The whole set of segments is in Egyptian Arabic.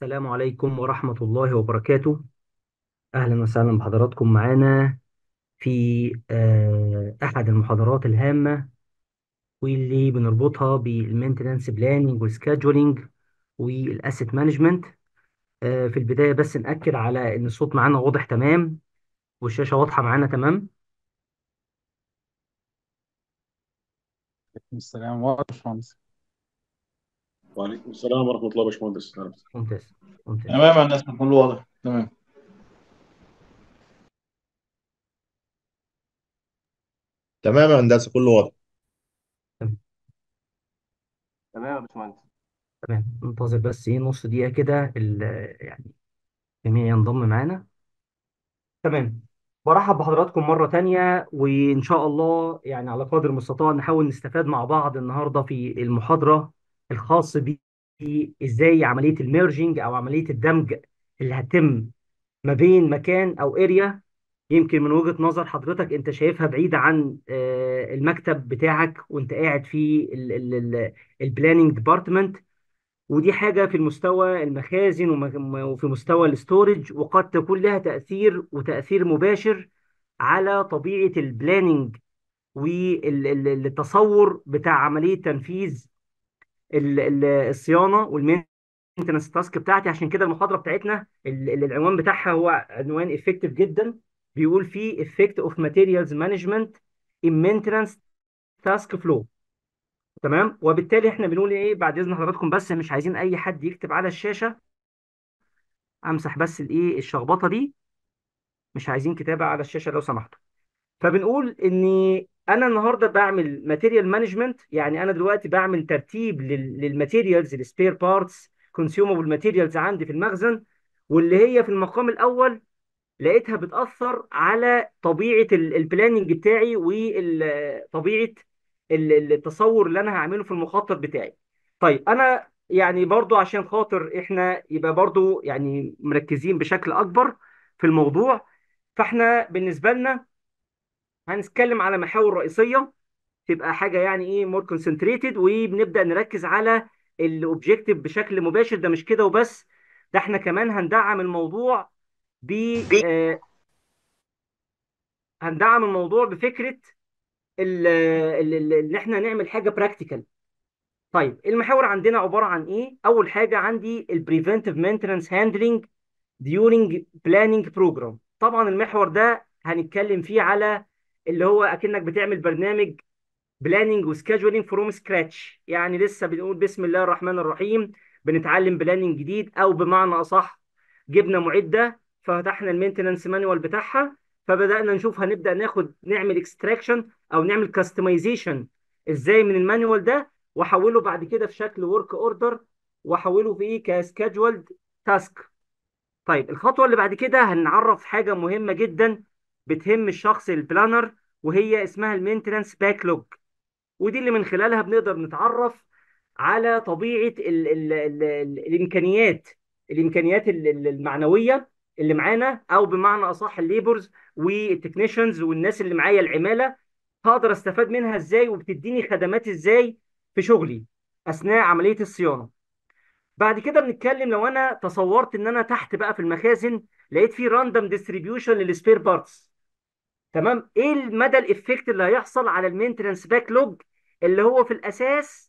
السلام عليكم ورحمة الله وبركاته أهلا وسهلا بحضراتكم معانا في آه، أحد المحاضرات الهامة واللي بنربطها بالمينتنانس بلاننج والسكادجولينج والأسيت مانجمنت في البداية بس نأكد على إن الصوت معانا واضح تمام والشاشة واضحة معانا تمام عليكم السلام ورحمة الله باشمهندس وعليكم السلام ورحمة الله باشمهندس أهلا وسهلا. ممتاز ممتاز تمام يا الناس كله واضح تمام تمام يا هندسة كله واضح تمام تمام يا باشمهندس تمام ننتظر بس إيه نص دقيقة كده ال- يعني الجميع ينضم معانا تمام برحب بحضراتكم مرة تانية وإن شاء الله يعني على قدر المستطاع نحاول نستفاد مع بعض النهاردة في المحاضرة الخاص بإزاي عملية الميرجنج أو عملية الدمج اللي هتتم ما بين مكان أو اريا يمكن من وجهة نظر حضرتك أنت شايفها بعيدة عن آه، المكتب بتاعك وأنت قاعد في البلاننج ديبارتمنت ودي حاجة في المستوى المخازن وم- وفي مستوى الاستورج وقد تكون لها تأثير وتأثير مباشر على طبيعة البلاننج والتصور بتاع عملية تنفيذ ال- ال- الصيانة والمينتنس تاسك بتاعتي عشان كده المحاضرة بتاعتنا ال- ال- العنوان بتاعها هو عنوان افكتيف جدا بيقول فيه effect of materials management in maintenance task flow تمام وبالتالي احنا بنقول ايه بعد اذن حضراتكم بس مش عايزين اي حد يكتب على الشاشه امسح بس الايه الشخبطه دي مش عايزين كتابه على الشاشه لو سمحتوا فبنقول اني انا النهارده بعمل ماتيريال مانجمنت يعني انا دلوقتي بعمل ترتيب للماتيريالز السبير بارتس كونسيومبل ماتيريالز عندي في المخزن واللي هي في المقام الاول لقيتها بتأثر على طبيعة البلاننج بتاعي وطبيعة التصور اللي انا هعمله في المخطط بتاعي طيب انا يعني برضو عشان خاطر احنا يبقى برضو يعني مركزين بشكل اكبر في الموضوع فاحنا بالنسبة لنا هنتكلم على محاور رئيسية تبقى حاجة يعني ايه مور كونسنتريتد وبنبدأ نركز على الاوبجيكتيف بشكل مباشر ده مش كده وبس ده احنا كمان هندعم الموضوع ب آه، هندعم الموضوع بفكرة ال- ال- ال- ان احنا نعمل حاجة براكتيكال طيب المحاور عندنا عبارة عن ايه اول حاجة عندي البريفنتيف مينتنس هاندلنج during planning program طبعا المحور ده هنتكلم فيه على اللي هو اكنك بتعمل برنامج بلاننج وسكادجولينج فروم سكراتش يعني لسه بنقول بسم الله الرحمن الرحيم بنتعلم بلاننج جديد او بمعنى اصح جبنا معده ففتحنا المينتننس مانوال بتاعها فبدانا نشوف هنبدا ناخد نعمل اكستراكشن او نعمل كاستمايزيشن ازاي من المانوال ده واحوله بعد كده في شكل ورك اوردر واحوله في ايه كسكادجولد تاسك طيب الخطوه اللي بعد كده هنعرف حاجه مهمه جدا بتهم الشخص البلانر وهي اسمها المينتننس باكلوج ودي اللي من خلالها بنقدر نتعرف على طبيعة ال ال ال ال الإمكانيات الإمكانيات ال- ال- المعنوية اللي معانا أو بمعنى أصح الليبرز والتكنيشنز والناس اللي معايا العمالة هقدر أستفاد منها إزاي وبتديني خدمات إزاي في شغلي أثناء عملية الصيانة بعد كده بنتكلم لو أنا تصورت إن أنا تحت بقى في المخازن لقيت في راندوم ديستريبيوشن للسبير بارتس تمام ايه المدى الافكت اللي هيحصل على المينتنس باك لوج اللي هو في الاساس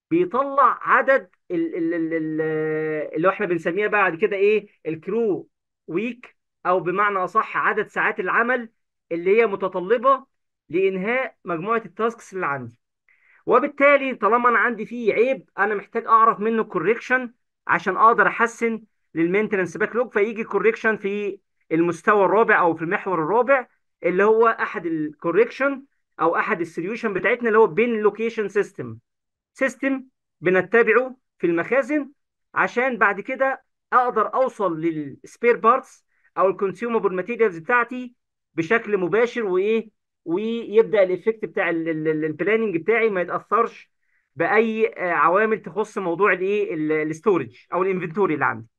بيطلع عدد ال- ال- ال- ال- اللي هو احنا بنسميها بعد كده ايه الكرو ويك او بمعنى اصح عدد ساعات العمل اللي هي متطلبه لانهاء مجموعه التاسكس اللي عندي وبالتالي طالما انا عندي فيه عيب انا محتاج اعرف منه كوريكشن عشان اقدر احسن للمينتنس باك لوج فيجي كوريكشن في المستوى الرابع او في المحور الرابع اللي هو احد الكوريكشن او احد السوليوشن بتاعتنا اللي هو بين لوكيشن سيستم سيستم بنتبعه في المخازن عشان بعد كده اقدر اوصل للسبير بارتس او الكونسيومبل ماتيريالز بتاعتي بشكل مباشر وايه ويبدا الايفكت بتاع البلاننج بتاعي ما يتاثرش باي آه، عوامل تخص موضوع الايه الاستورج او الانفنتوري اللي عندي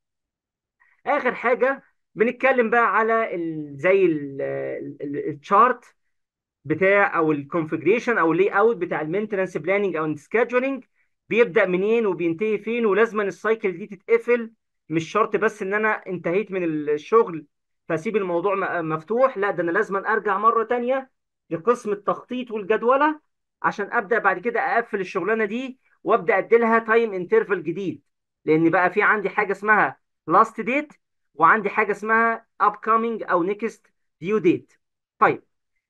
اخر حاجه بنتكلم بقى على ال زي التشارت بتاع او الكونفجريشن او اللي اوت بتاع المينتنس بلاننج او السكادجولينج بيبدا منين وبينتهي فين ولازم السايكل دي تتقفل مش شرط بس ان انا انتهيت من الشغل فاسيب الموضوع م- مفتوح لا ده انا لازم ارجع مره تانية لقسم التخطيط والجدوله عشان ابدا بعد كده اقفل الشغلانه دي وابدا اديلها تايم انترفال جديد لان بقى في عندي حاجه اسمها لاست ديت وعندي حاجه اسمها upcoming او نيكست ديو ديت طيب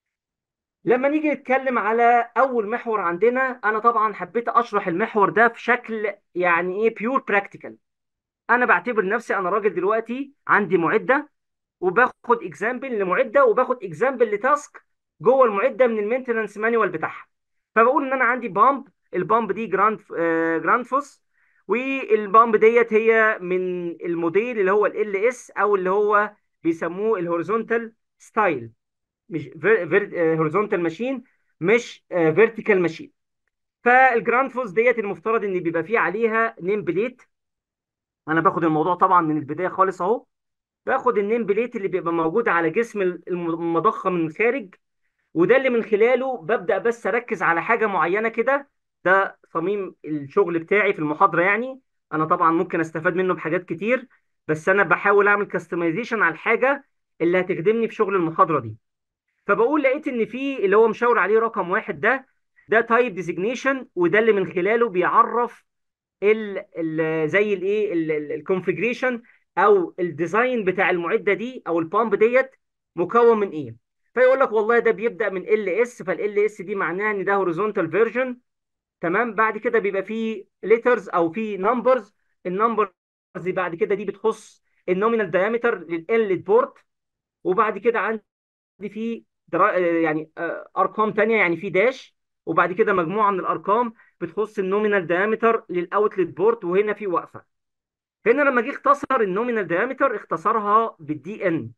لما نيجي نتكلم على اول محور عندنا انا طبعا حبيت اشرح المحور ده في شكل يعني ايه بيور براكتيكال انا بعتبر نفسي انا راجل دلوقتي عندي معده وباخد اكزامبل لمعده وباخد اكزامبل لتاسك جوه المعده من المينتننس مانيوال بتاعها فبقول ان انا عندي بامب البامب دي جراند آه جراندفوس والبامب ديت هي من الموديل اللي هو ال اس او اللي هو بيسموه الهوريزونتال ستايل مش هوريزونتال ماشين مش فيرتيكال ماشين فالجراندفوس ديت المفترض ان بيبقى فيه عليها نيم بليت انا باخد الموضوع طبعا من البدايه خالص اهو باخد النيم بليت اللي بيبقى موجود على جسم المضخه من الخارج وده اللي من خلاله ببدا بس اركز على حاجه معينه كده ده صميم الشغل بتاعي في المحاضره يعني انا طبعا ممكن استفاد منه بحاجات كتير بس انا بحاول اعمل كاستمايزيشن على الحاجه اللي هتخدمني في شغل المحاضره دي فبقول لقيت ان في اللي هو مشاور عليه رقم واحد ده ده تايب ديزيجنيشن وده اللي من خلاله بيعرف ال ال زي الايه الكونفجريشن او الديزاين بتاع المعده دي او البامب ديت مكون من ايه فيقول لك والله ده بيبدا من ال اس فال اس دي معناها ان ده هوريزونتال فيرجن تمام بعد كده بيبقى فيه ليترز او فيه نمبرز النمبرز دي بعد كده دي بتخص النومينال دايمتر للانلت بورت وبعد كده عندي في درا... يعني آه، ارقام تانية يعني في داش وبعد كده مجموعه من الارقام بتخص النومينال دايمتر للاوتلت بورت وهنا في وقفه هنا لما جه اختصر النومينال دايمتر اختصرها بالدي ان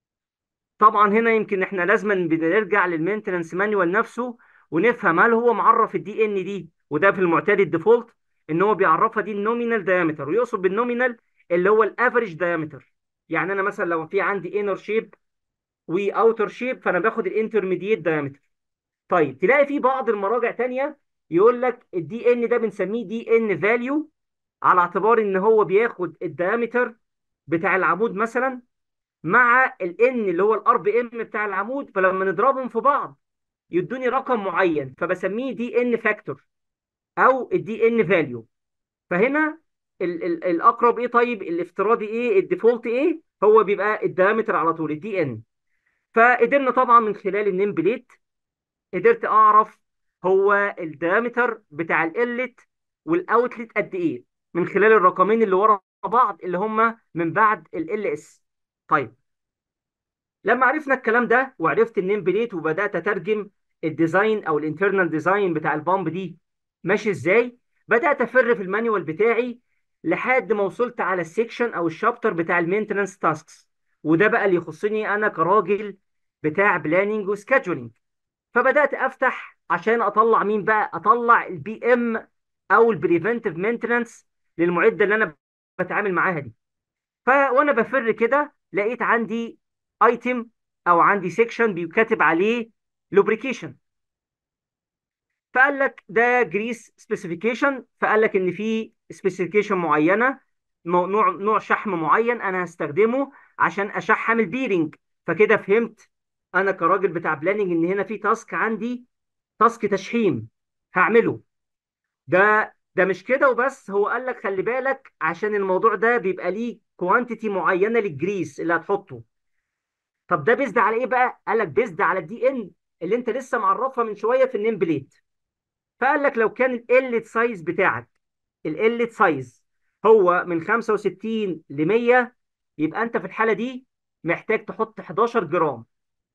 طبعا هنا يمكن احنا لازما بنرجع للمينتنس مانيوال نفسه ونفهم هل هو معرف الدي ان دي وده في المعتاد الديفولت ان هو بيعرفها دي النومينال دايمتر ويقصد بالنومينال اللي هو الافريج دايمتر يعني انا مثلا لو في عندي انر شيب واوتر شيب فانا باخد الانترميديت دايمتر طيب تلاقي في بعض المراجع تانية يقول لك الدي ان ده بنسميه دي ان فاليو على اعتبار ان هو بياخد الدايمتر بتاع العمود مثلا مع الان اللي هو الار بي ام بتاع العمود فلما نضربهم في بعض يدوني رقم معين فبسميه دي ان فاكتور او الدي ان فاليو فهنا ال ال الاقرب ايه طيب الافتراضي ايه الديفولت ايه هو بيبقى الدايمتر على طول الدي ان فقدرنا طبعا من خلال النيم بليت قدرت اعرف هو الدايمتر بتاع الانلت والاوتلت قد ايه من خلال الرقمين اللي ورا بعض اللي هم من بعد ال اس طيب لما عرفنا الكلام ده وعرفت النيم بليت وبدات اترجم الديزاين او الانترنال ديزاين بتاع البامب دي ماشي ازاي بدات افر في المانيوال بتاعي لحد ما وصلت على السيكشن او الشابتر بتاع المينتنس تاسكس وده بقى اللي يخصني انا كراجل بتاع بلاننج وسكادجولينج فبدات افتح عشان اطلع مين بقى اطلع البي ام او البريفنتيف مينتنس للمعده اللي انا بتعامل معاها دي ف وانا بفر كده لقيت عندي ايتم او عندي سيكشن بيكتب عليه لوبريكيشن فقال لك ده جريس سبيسيفيكيشن فقال لك ان في سبيسيفيكيشن معينه مو- نوع نوع شحم معين انا هستخدمه عشان اشحم البيرنج فكده فهمت انا كراجل بتاع بلاننج ان هنا في تاسك عندي تاسك تشحيم هعمله ده ده مش كده وبس هو قال لك خلي بالك عشان الموضوع ده بيبقى ليه كوانتيتي معينه للجريس اللي هتحطه طب ده بيزد على ايه بقى قال لك بيزد على الدي ان اللي انت لسه معرفها من شويه في النيم بليت فقال لك لو كان الالت سايز بتاعك الالت سايز هو من 65 ل 100 يبقى انت في الحاله دي محتاج تحط 11 جرام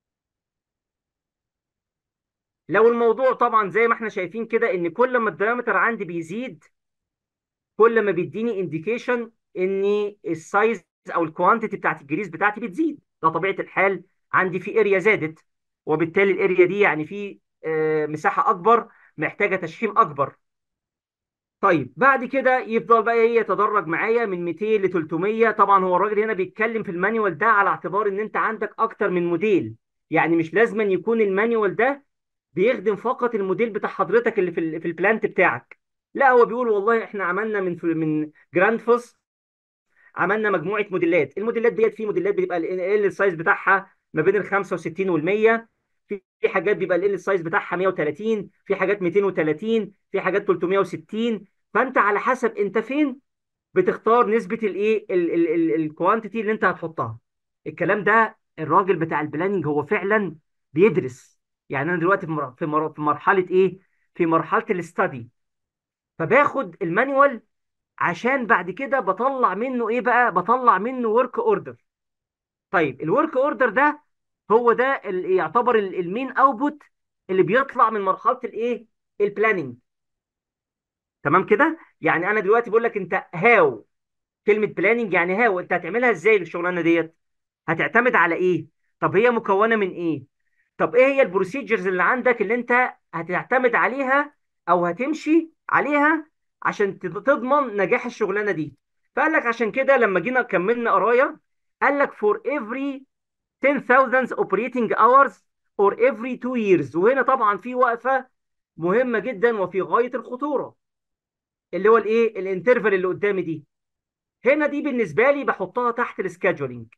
لو الموضوع طبعا زي ما احنا شايفين كده ان كل ما الدايمتر عندي بيزيد كل ما بيديني انديكيشن ان السايز او الكوانتيتي بتاعت الجريس بتاعتي بتزيد ده طبيعه الحال عندي في اريا زادت وبالتالي الاريا دي يعني في آه، مساحه اكبر محتاجه تشحيم اكبر طيب بعد كده يفضل بقى ايه يتدرج معايا من 200 ل 300 طبعا هو الراجل هنا بيتكلم في المانيوال ده على اعتبار ان انت عندك اكتر من موديل يعني مش لازما يكون المانيوال ده بيخدم فقط الموديل بتاع حضرتك اللي في ال- في البلانت بتاعك لا هو بيقول والله احنا عملنا من من جراند فوس عملنا مجموعه موديلات الموديلات ديت في موديلات بتبقى ال السايز بتاعها ما بين ال 65 وال 100 في في حاجات بيبقى ال السايز بتاعها 130 في حاجات 230 في حاجات 360 فانت على حسب انت فين بتختار نسبه الايه الكوانتيتي اللي انت هتحطها الكلام ده الراجل بتاع البلاننج هو فعلا بيدرس يعني انا دلوقتي في مر- في مر- في مرحله ايه في مرحله الاستادي فباخد المانيوال عشان بعد كده بطلع منه ايه بقى بطلع منه ورك اوردر طيب الورك اوردر ده هو ده اللي يعتبر المين اوتبوت اللي بيطلع من مرحله الايه البلاننج تمام كده يعني انا دلوقتي بقول لك انت هاو كلمه بلاننج يعني هاو انت هتعملها ازاي الشغلانه ديت هتعتمد على ايه طب هي مكونه من ايه طب ايه هي البروسيجرز اللي عندك اللي انت هتعتمد عليها او هتمشي عليها عشان تض- تضمن نجاح الشغلانه دي فقال لك عشان كده لما جينا كملنا قرايه قال لك for every 10,000 operating hours or every 2 years وهنا طبعا في وقفه مهمه جدا وفي غايه الخطوره اللي هو الايه الانترفال اللي قدامي دي هنا دي بالنسبه لي بحطها تحت السكادجولينج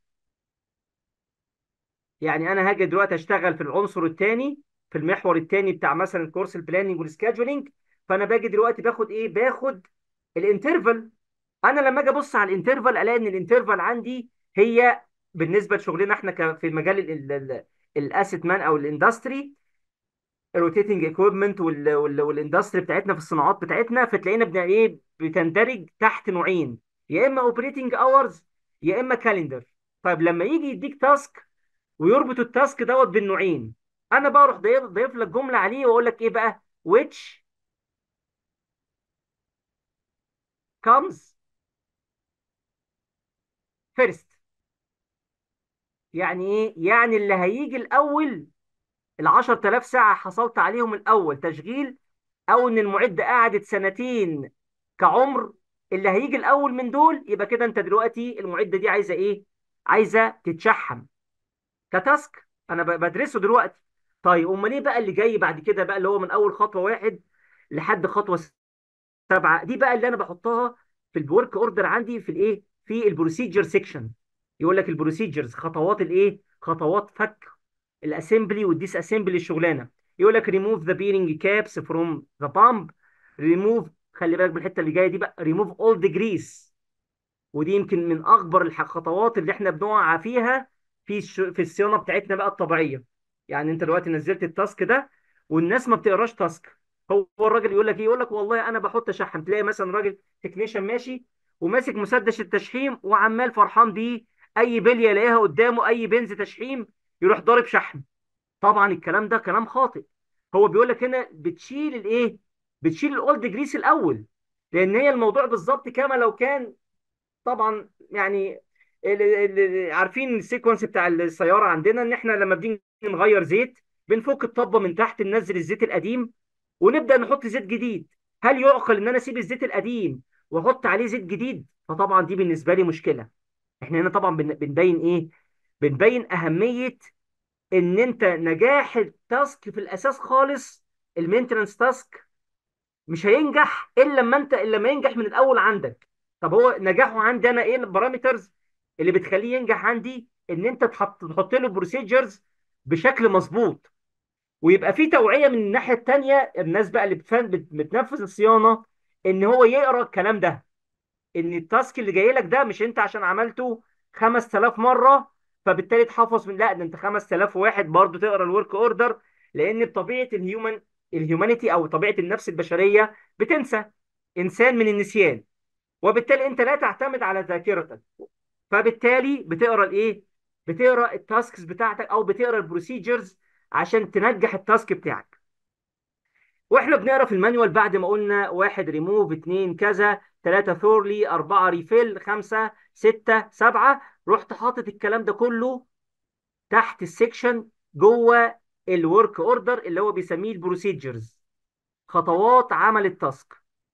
يعني انا هاجي دلوقتي اشتغل في العنصر الثاني في المحور الثاني بتاع مثلا الكورس البلاننج والسكادجولينج فانا باجي دلوقتي باخد ايه باخد الانترفال انا لما اجي ابص على الانترفال الاقي ان الانترفال عندي هي بالنسبه لشغلنا احنا ك- في مجال الاسيت مان او الاندستري الروتيتنج ايكويبمنت والاندستري بتاعتنا في الصناعات بتاعتنا فتلاقينا بن ايه بتندرج تحت نوعين يا اما اوبريتنج اورز يا اما كالندر طيب لما يجي يديك تاسك ويربط التاسك دوت بالنوعين انا بقى اروح ضايف ضايف لك جمله عليه واقول لك ايه بقى which comes first يعني ايه يعني اللي هيجي الاول ال 10000 ساعه حصلت عليهم الاول تشغيل او ان المعده قعدت سنتين كعمر اللي هيجي الاول من دول يبقى كده انت دلوقتي المعده دي عايزه ايه عايزه تتشحم كتاسك انا ب- بدرسه دلوقتي طيب امال ايه بقى اللي جاي بعد كده بقى اللي هو من اول خطوه واحد لحد خطوه سبعه دي بقى اللي انا بحطها في الورك اوردر عندي في الايه في البروسيجر سيكشن يقول لك البروسيجرز خطوات الايه خطوات فك الاسمبلي والديس اسمبلي الشغلانه يقول لك ريموف ذا بيرنج كابس فروم ذا بامب ريموف خلي بالك من الحته اللي جايه دي بقى ريموف اول ذا جريس ودي يمكن من اكبر الح- الخطوات اللي احنا بنقع فيها في الش... في الصيانه بتاعتنا بقى الطبيعيه يعني انت دلوقتي نزلت التاسك ده والناس ما بتقراش تاسك هو هو الراجل يقول لك ايه يقول لك والله انا بحط شحم تلاقي مثلا راجل تكنيشن ماشي وماسك مسدس التشحيم وعمال فرحان بيه اي بليه يلاقيها قدامه اي بنز تشحيم يروح ضارب شحم طبعا الكلام ده كلام خاطئ هو بيقول لك هنا بتشيل الايه بتشيل الاولد جريس الاول لان هي الموضوع بالظبط كما لو كان طبعا يعني ال- ال- ال- عارفين السيكونس بتاع السياره عندنا ان احنا لما بنيجي نغير زيت بنفك الطبه من تحت ننزل الزيت القديم ونبدا نحط زيت جديد هل يعقل ان انا اسيب الزيت القديم واحط عليه زيت جديد فطبعا دي بالنسبه لي مشكله احنا هنا طبعا بن- بنبين ايه بنبين اهميه ان انت نجاح التاسك في الاساس خالص المينتنس تاسك مش هينجح الا لما انت الا لما ينجح من الاول عندك طب هو نجاحه عندي انا ايه البارامترز اللي بتخليه ينجح عندي ان انت تحط تحط له بروسيجرز بشكل مظبوط ويبقى في توعيه من الناحيه التانيه الناس بقى اللي بتفن- بت- بتنفذ الصيانه ان هو يقرا الكلام ده ان التاسك اللي جاي لك ده مش انت عشان عملته 5000 مره فبالتالي اتحفظ من لا ده انت 5000 واحد برضو تقرا الورك اوردر لان بطبيعه الهيومن الهيومانيتي او طبيعه النفس البشريه بتنسى انسان من النسيان وبالتالي انت لا تعتمد على ذاكرتك فبالتالي بتقرا الايه بتقرا التاسكس بتاعتك او بتقرا البروسيجرز عشان تنجح التاسك بتاعك واحنا بنقرا في المانيوال بعد ما قلنا واحد ريموف اتنين كذا تلاتة ثورلي أربعة ريفيل خمسة ستة سبعة رحت حاطط الكلام ده كله تحت السكشن جوه الورك اوردر اللي هو بيسميه البروسيجرز خطوات عمل التاسك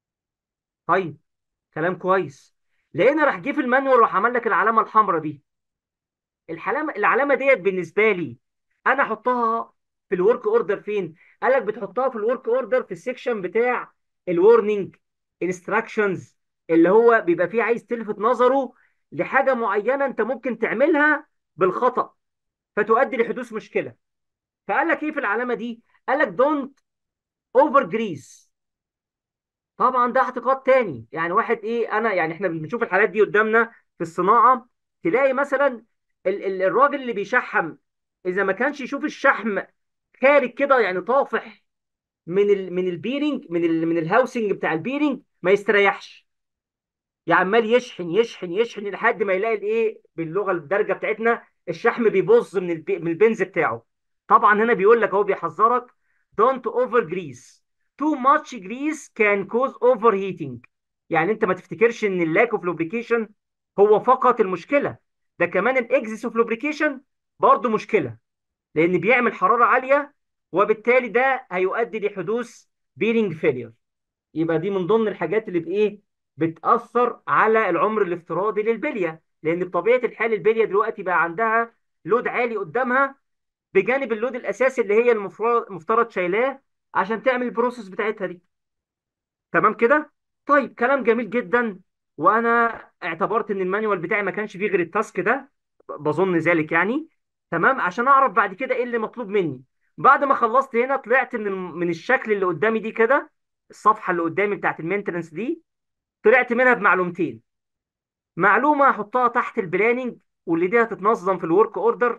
طيب كلام كويس لقينا راح جه في المانيوال راح عمل لك العلامه الحمراء دي العلامه العلامه ديت بالنسبه لي انا احطها في الورك اوردر فين قال لك بتحطها في الورك اوردر في السكشن بتاع الورنينج انستراكشنز اللي هو بيبقى فيه عايز تلفت نظره لحاجه معينه انت ممكن تعملها بالخطا فتؤدي لحدوث مشكله فقال لك ايه في العلامه دي قال لك دونت اوفر جريس طبعا ده اعتقاد تاني يعني واحد ايه انا يعني احنا بنشوف الحالات دي قدامنا في الصناعه تلاقي مثلا ال ال الراجل اللي بيشحم اذا ما كانش يشوف الشحم خارج كده يعني طافح من ال من البيرنج من ال من الهاوسنج بتاع البيرنج ما يستريحش يعني عمال يشحن يشحن يشحن لحد ما يلاقي الايه باللغه الدارجه بتاعتنا الشحم بيبظ من البي من البنز بتاعه طبعا هنا بيقول لك اهو بيحذرك don't over grease too much grease can cause overheating يعني انت ما تفتكرش ان اللاك اوف lubrication هو فقط المشكله ده كمان الاكزيس اوف lubrication برضه مشكله لان بيعمل حراره عاليه وبالتالي ده هيؤدي لحدوث بيرنج فيلير يبقى دي من ضمن الحاجات اللي بايه بتاثر على العمر الافتراضي للبليه لان بطبيعه الحال البليه دلوقتي بقى عندها لود عالي قدامها بجانب اللود الاساسي اللي هي المفروض مفترض شايلاه عشان تعمل البروسيس بتاعتها دي تمام كده طيب كلام جميل جدا وانا اعتبرت ان المانيوال بتاعي ما كانش فيه غير التاسك ده بظن ذلك يعني تمام عشان اعرف بعد كده ايه اللي مطلوب مني بعد ما خلصت هنا طلعت من من الشكل اللي قدامي دي كده الصفحه اللي قدامي بتاعت المينتنس دي طلعت منها بمعلومتين معلومه هحطها تحت البلاننج واللي دي هتتنظم في الورك اوردر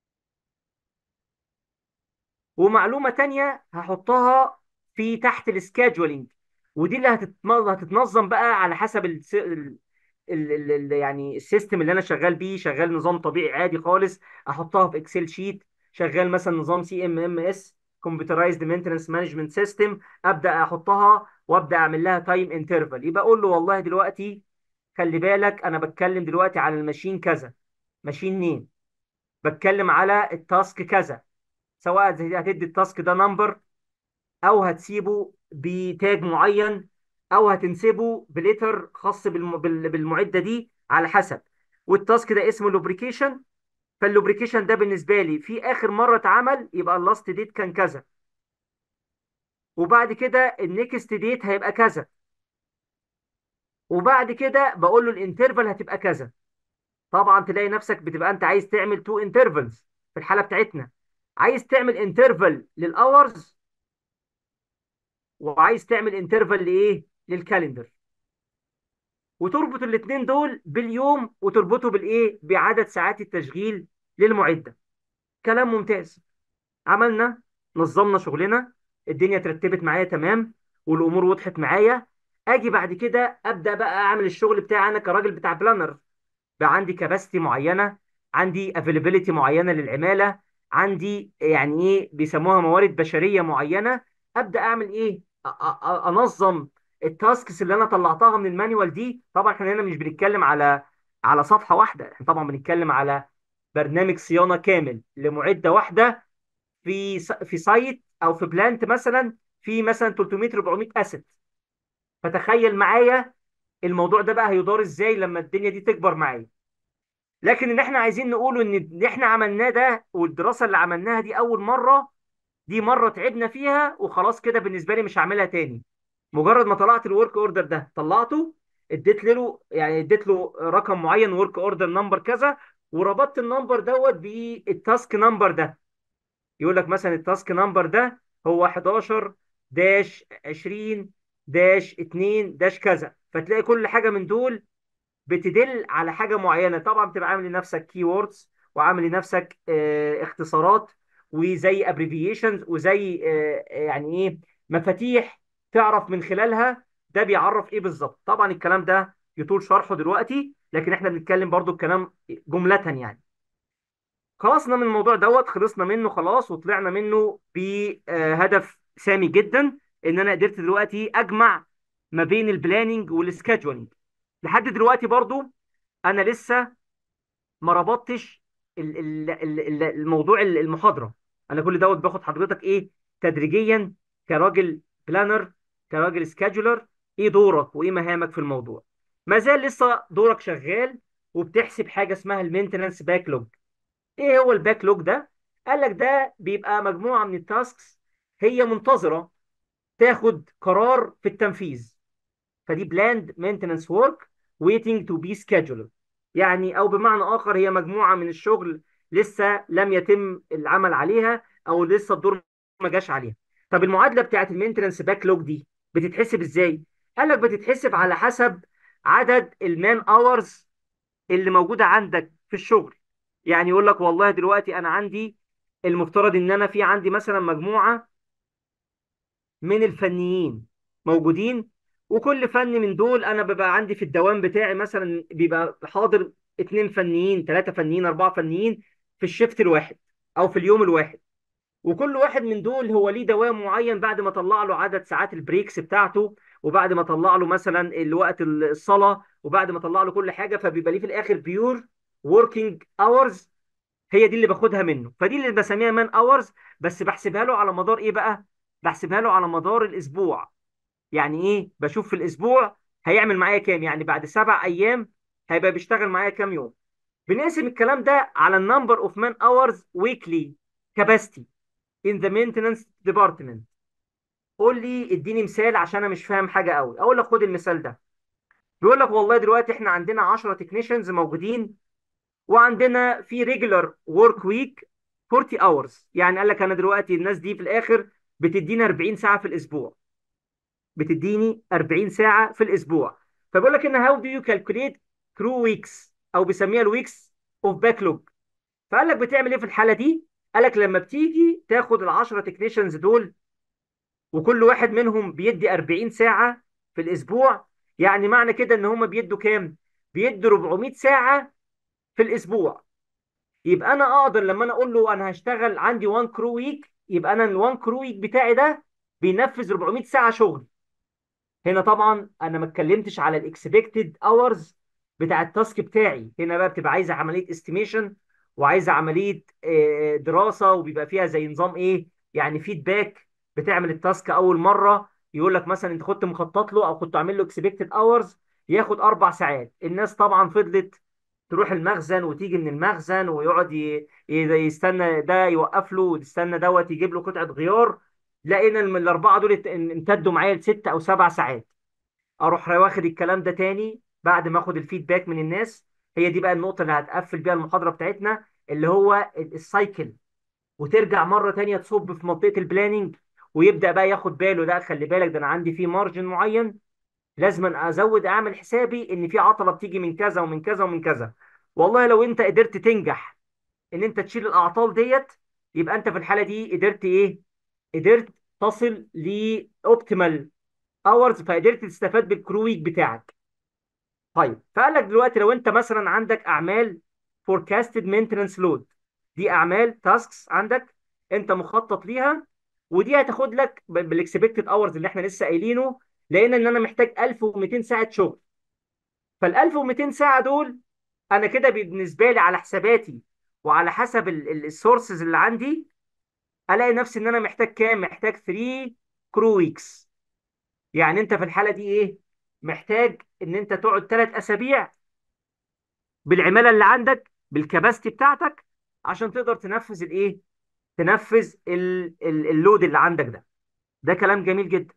ومعلومه تانية هحطها في تحت السكادجولينج ودي اللي هتتم- هتتنظم بقى على حسب ال ال ال ال يعني السيستم اللي انا شغال بيه شغال نظام طبيعي عادي خالص احطها في اكسل شيت شغال مثلا نظام سي ام ام اس كمبيوترايزد مينتنس مانجمنت سيستم ابدا احطها وابدا اعمل لها تايم انترفال يبقى اقول له والله دلوقتي خلي بالك انا بتكلم دلوقتي على الماشين كذا ماشين نيم بتكلم على التاسك كذا سواء هتدي التاسك ده نمبر او هتسيبه بتاج معين او هتنسبه بليتر خاص بالم... بال- بالمعده دي على حسب والتاسك ده اسمه لوبريكيشن فاللوبريكيشن ده بالنسبه لي في اخر مره اتعمل يبقى اللاست ديت كان كذا وبعد كده النكست ديت هيبقى كذا وبعد كده بقول له الانترفال هتبقى كذا طبعا تلاقي نفسك بتبقى انت عايز تعمل تو انترفالز في الحاله بتاعتنا عايز تعمل انترفال للاورز وعايز تعمل انترفال لايه للكالندر وتربط الاثنين دول باليوم وتربطه بالايه بعدد ساعات التشغيل للمعده كلام ممتاز عملنا نظمنا شغلنا الدنيا ترتبت معايا تمام والامور وضحت معايا اجي بعد كده ابدا بقى اعمل الشغل بتاعي انا كراجل بتاع بلانر بقى عندي كباستي معينه عندي افيلابيلتي معينه للعماله عندي يعني ايه بيسموها موارد بشريه معينه ابدا اعمل ايه أ- أ- أ- انظم التاسكس اللي انا طلعتها من المانيوال دي طبعا احنا هنا مش بنتكلم على على صفحه واحده احنا طبعا بنتكلم على برنامج صيانه كامل لمعده واحده في س- في سايت او في بلانت مثلا في مثلا 300 400 اسيت فتخيل معايا الموضوع ده بقى هيدار ازاي لما الدنيا دي تكبر معايا لكن اللي احنا عايزين نقوله ان اللي احنا عملناه ده والدراسه اللي عملناها دي اول مره دي مره تعبنا فيها وخلاص كده بالنسبه لي مش هعملها تاني مجرد ما طلعت الورك اوردر ده طلعته اديت له يعني اديت له رقم معين ورك اوردر نمبر كذا وربطت النمبر دوت بالتاسك نمبر ده يقول لك مثلا التاسك نمبر ده هو 11 داش 20 داش 2 داش كذا فتلاقي كل حاجه من دول بتدل على حاجه معينه طبعا بتبقى عامل لنفسك كي ووردز وعامل لنفسك آه، اختصارات وزي ابريفيشنز وزي آه، يعني ايه مفاتيح تعرف من خلالها ده بيعرف ايه بالظبط طبعا الكلام ده يطول شرحه دلوقتي لكن احنا بنتكلم برضو الكلام جمله يعني خلصنا من الموضوع دوت خلصنا منه خلاص وطلعنا منه بهدف سامي جدا ان انا قدرت دلوقتي اجمع ما بين البلاننج والسكادجولينج لحد دلوقتي برضو انا لسه ما ربطتش ال- ال- ال- ال- الموضوع ال- المحاضره انا كل دوت باخد حضرتك ايه تدريجيا كراجل بلانر كراجل سكادجولر ايه دورك وايه مهامك في الموضوع ما زال لسه دورك شغال وبتحسب حاجه اسمها المينتنس باكلوج ايه هو الباك لوج ده قال لك ده بيبقى مجموعه من التاسكس هي منتظره تاخد قرار في التنفيذ فدي بلاند مينتنس ورك waiting to be scheduled يعني او بمعنى اخر هي مجموعه من الشغل لسه لم يتم العمل عليها او لسه الدور ما جاش عليها طب المعادله بتاعت المينتنس باك لوج دي بتتحسب ازاي قال لك بتتحسب على حسب عدد المان اورز اللي موجوده عندك في الشغل يعني يقول لك والله دلوقتي انا عندي المفترض ان انا في عندي مثلا مجموعه من الفنيين موجودين وكل فن من دول انا ببقى عندي في الدوام بتاعي مثلا بيبقى حاضر اتنين فنيين ثلاثه فنيين اربعه فنيين في الشيفت الواحد او في اليوم الواحد وكل واحد من دول هو ليه دوام معين بعد ما طلع له عدد ساعات البريكس بتاعته وبعد ما طلع له مثلا الوقت الصلاه وبعد ما طلع له كل حاجه فبيبقى ليه في الاخر بيور وركينج اورز هي دي اللي باخدها منه فدي اللي بسميها مان اورز بس بحسبها له على مدار ايه بقى بحسبها له على مدار الاسبوع يعني ايه بشوف في الاسبوع هيعمل معايا كام يعني بعد سبع ايام هيبقى بيشتغل معايا كام يوم بنقسم الكلام ده على النمبر اوف مان اورز ويكلي كاباسيتي in the maintenance department قول لي اديني مثال عشان انا مش فاهم حاجه قوي اقول لك خد المثال ده بيقول لك والله دلوقتي احنا عندنا 10 تكنيشنز موجودين وعندنا في ريجولار ورك ويك 40 اورز يعني قال لك انا دلوقتي الناس دي في الاخر بتديني 40 ساعه في الاسبوع بتديني 40 ساعه في الاسبوع فبيقول لك ان هاو دو يو كالكوليت كرو ويكس او بيسميها الويكس اوف باك لوج فقال لك بتعمل ايه في الحاله دي قال لك لما بتيجي تاخد ال 10 تكنيشنز دول وكل واحد منهم بيدي 40 ساعه في الاسبوع يعني معنى كده ان هم بيدوا كام بيدوا 400 ساعه في الاسبوع يبقى انا اقدر لما انا اقول له انا هشتغل عندي 1 كرو ويك يبقى انا ال 1 كرو ويك بتاعي ده بينفذ 400 ساعه شغل هنا طبعا انا ما اتكلمتش على الاكسبكتد اورز بتاع التاسك بتاعي هنا بقى بتبقى عايزه عمليه استيميشن وعايزه عمليه آه، دراسه وبيبقى فيها زي نظام ايه يعني فيدباك بتعمل التاسك اول مره يقول لك مثلا انت كنت مخطط له او كنت عامل له اكسبكتد اورز ياخد اربع ساعات الناس طبعا فضلت تروح المخزن وتيجي من المخزن ويقعد ي- ي- يستنى ده يوقف له ويستنى دوت يجيب له قطعه غيار لقينا الم- الاربعه دول ات- امتدوا معايا لست او سبع ساعات اروح واخد الكلام ده تاني بعد ما اخد الفيدباك من الناس هي دي بقى النقطه اللي هتقفل بيها المحاضره بتاعتنا اللي هو ال- السايكل وترجع مره تانية تصب في منطقه البلاننج ويبدا بقى ياخد باله ده خلي بالك ده انا عندي فيه مارجن معين لازم ازود اعمل حسابي ان في عطله بتيجي من كذا ومن كذا ومن كذا والله لو انت قدرت تنجح ان انت تشيل الاعطال ديت يبقى انت في الحاله دي قدرت ايه قدرت تصل لاوبتيمال اورز فقدرت تستفاد بالكرو ويك بتاعك طيب فقال لك دلوقتي لو انت مثلا عندك اعمال forecasted maintenance load دي اعمال تاسكس عندك انت مخطط ليها ودي هتاخد لك بالاكسبكتد اورز اللي احنا لسه قايلينه لقينا ان انا محتاج 1200 ساعه شغل فال 1200 ساعه دول انا كده بالنسبه لي على حساباتي وعلى حسب السورسز اللي عندي الاقي نفسي ان انا محتاج كام محتاج 3 كرو ويكس يعني انت في الحاله دي ايه محتاج ان انت تقعد ثلاث اسابيع بالعماله اللي عندك بالكباستي بتاعتك عشان تقدر تنفذ الايه تنفذ ال- ال- اللود اللي عندك ده ده كلام جميل جدا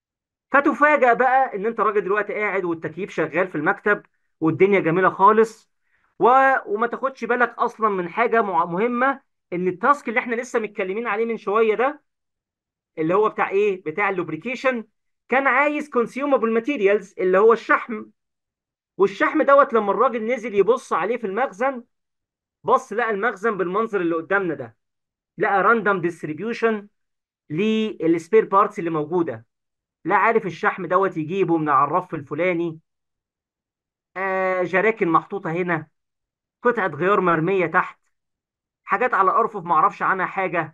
فتفاجأ بقى ان انت راجل دلوقتي قاعد والتكييف شغال في المكتب والدنيا جميله خالص و... وما تاخدش بالك اصلا من حاجه مع- مهمه ان التاسك اللي احنا لسه متكلمين عليه من شويه ده اللي هو بتاع ايه بتاع اللوبريكيشن كان عايز كونسيومابل ماتيريالز اللي هو الشحم والشحم دوت لما الراجل نزل يبص عليه في المخزن بص لقى المخزن بالمنظر اللي قدامنا ده لقى راندوم ديستريبيوشن للسبير بارتس اللي موجوده لا عارف الشحم دوت يجيبه من على الرف الفلاني آه جراكن محطوطه هنا قطعه غيار مرميه تحت حاجات على ارفف ما اعرفش عنها حاجه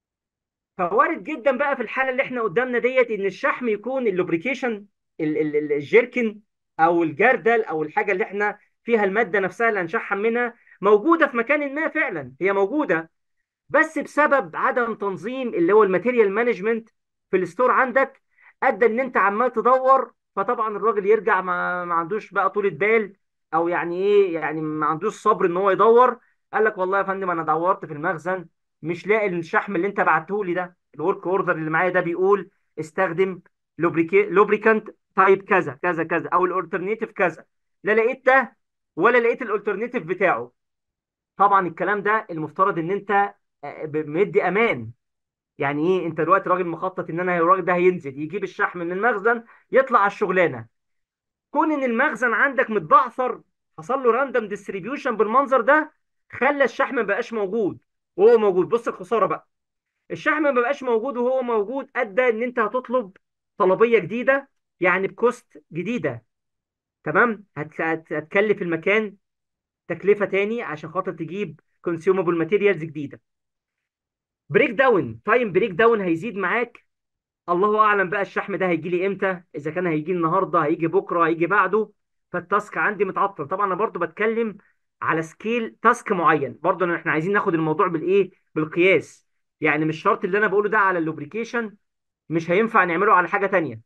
فوارد جدا بقى في الحاله اللي احنا قدامنا ديت ان الشحم يكون اللوبريكيشن ال- ال- ال- الجيركن او الجردل او الحاجه اللي احنا فيها الماده نفسها اللي هنشحم منها موجوده في مكان ما فعلا هي موجوده بس بسبب عدم تنظيم اللي هو الماتيريال مانجمنت في الستور عندك ادى ان انت عمال تدور فطبعا الراجل يرجع ما, ما عندوش بقى طولة بال او يعني ايه يعني ما عندوش صبر ان هو يدور قال لك والله يا فندم انا دورت في المخزن مش لاقي الشحم اللي انت بعته لي ده الورك اوردر اللي معايا ده بيقول استخدم لوبريكانت تايب كذا كذا كذا او الالترنيتيف كذا لا لقيت ده ولا لقيت الالترناتيف بتاعه طبعا الكلام ده المفترض ان انت آه، ب- مدي امان يعني ايه انت دلوقتي راجل مخطط ان انا الراجل ده هينزل يجيب الشحم من المخزن يطلع على الشغلانه كون ان المخزن عندك متبعثر حصل له راندوم ديستريبيوشن بالمنظر ده خلى الشحم ما بقاش موجود وهو موجود بص الخساره بقى الشحم ما بقاش موجود وهو موجود ادى ان انت هتطلب طلبيه جديده يعني بكوست جديده تمام هت- هت- هتكلف المكان تكلفه تاني عشان خاطر تجيب كونسيومابل ماتيريالز جديده بريك داون تايم بريك داون هيزيد معاك الله اعلم بقى الشحم ده هيجي لي امتى اذا كان هيجي النهارده هيجي بكره هيجي بعده فالتاسك عندي متعطل طبعا انا برضو بتكلم على سكيل تاسك معين برضو احنا عايزين ناخد الموضوع بالايه بالقياس يعني مش شرط اللي انا بقوله ده على اللوبريكيشن مش هينفع نعمله على حاجه تانية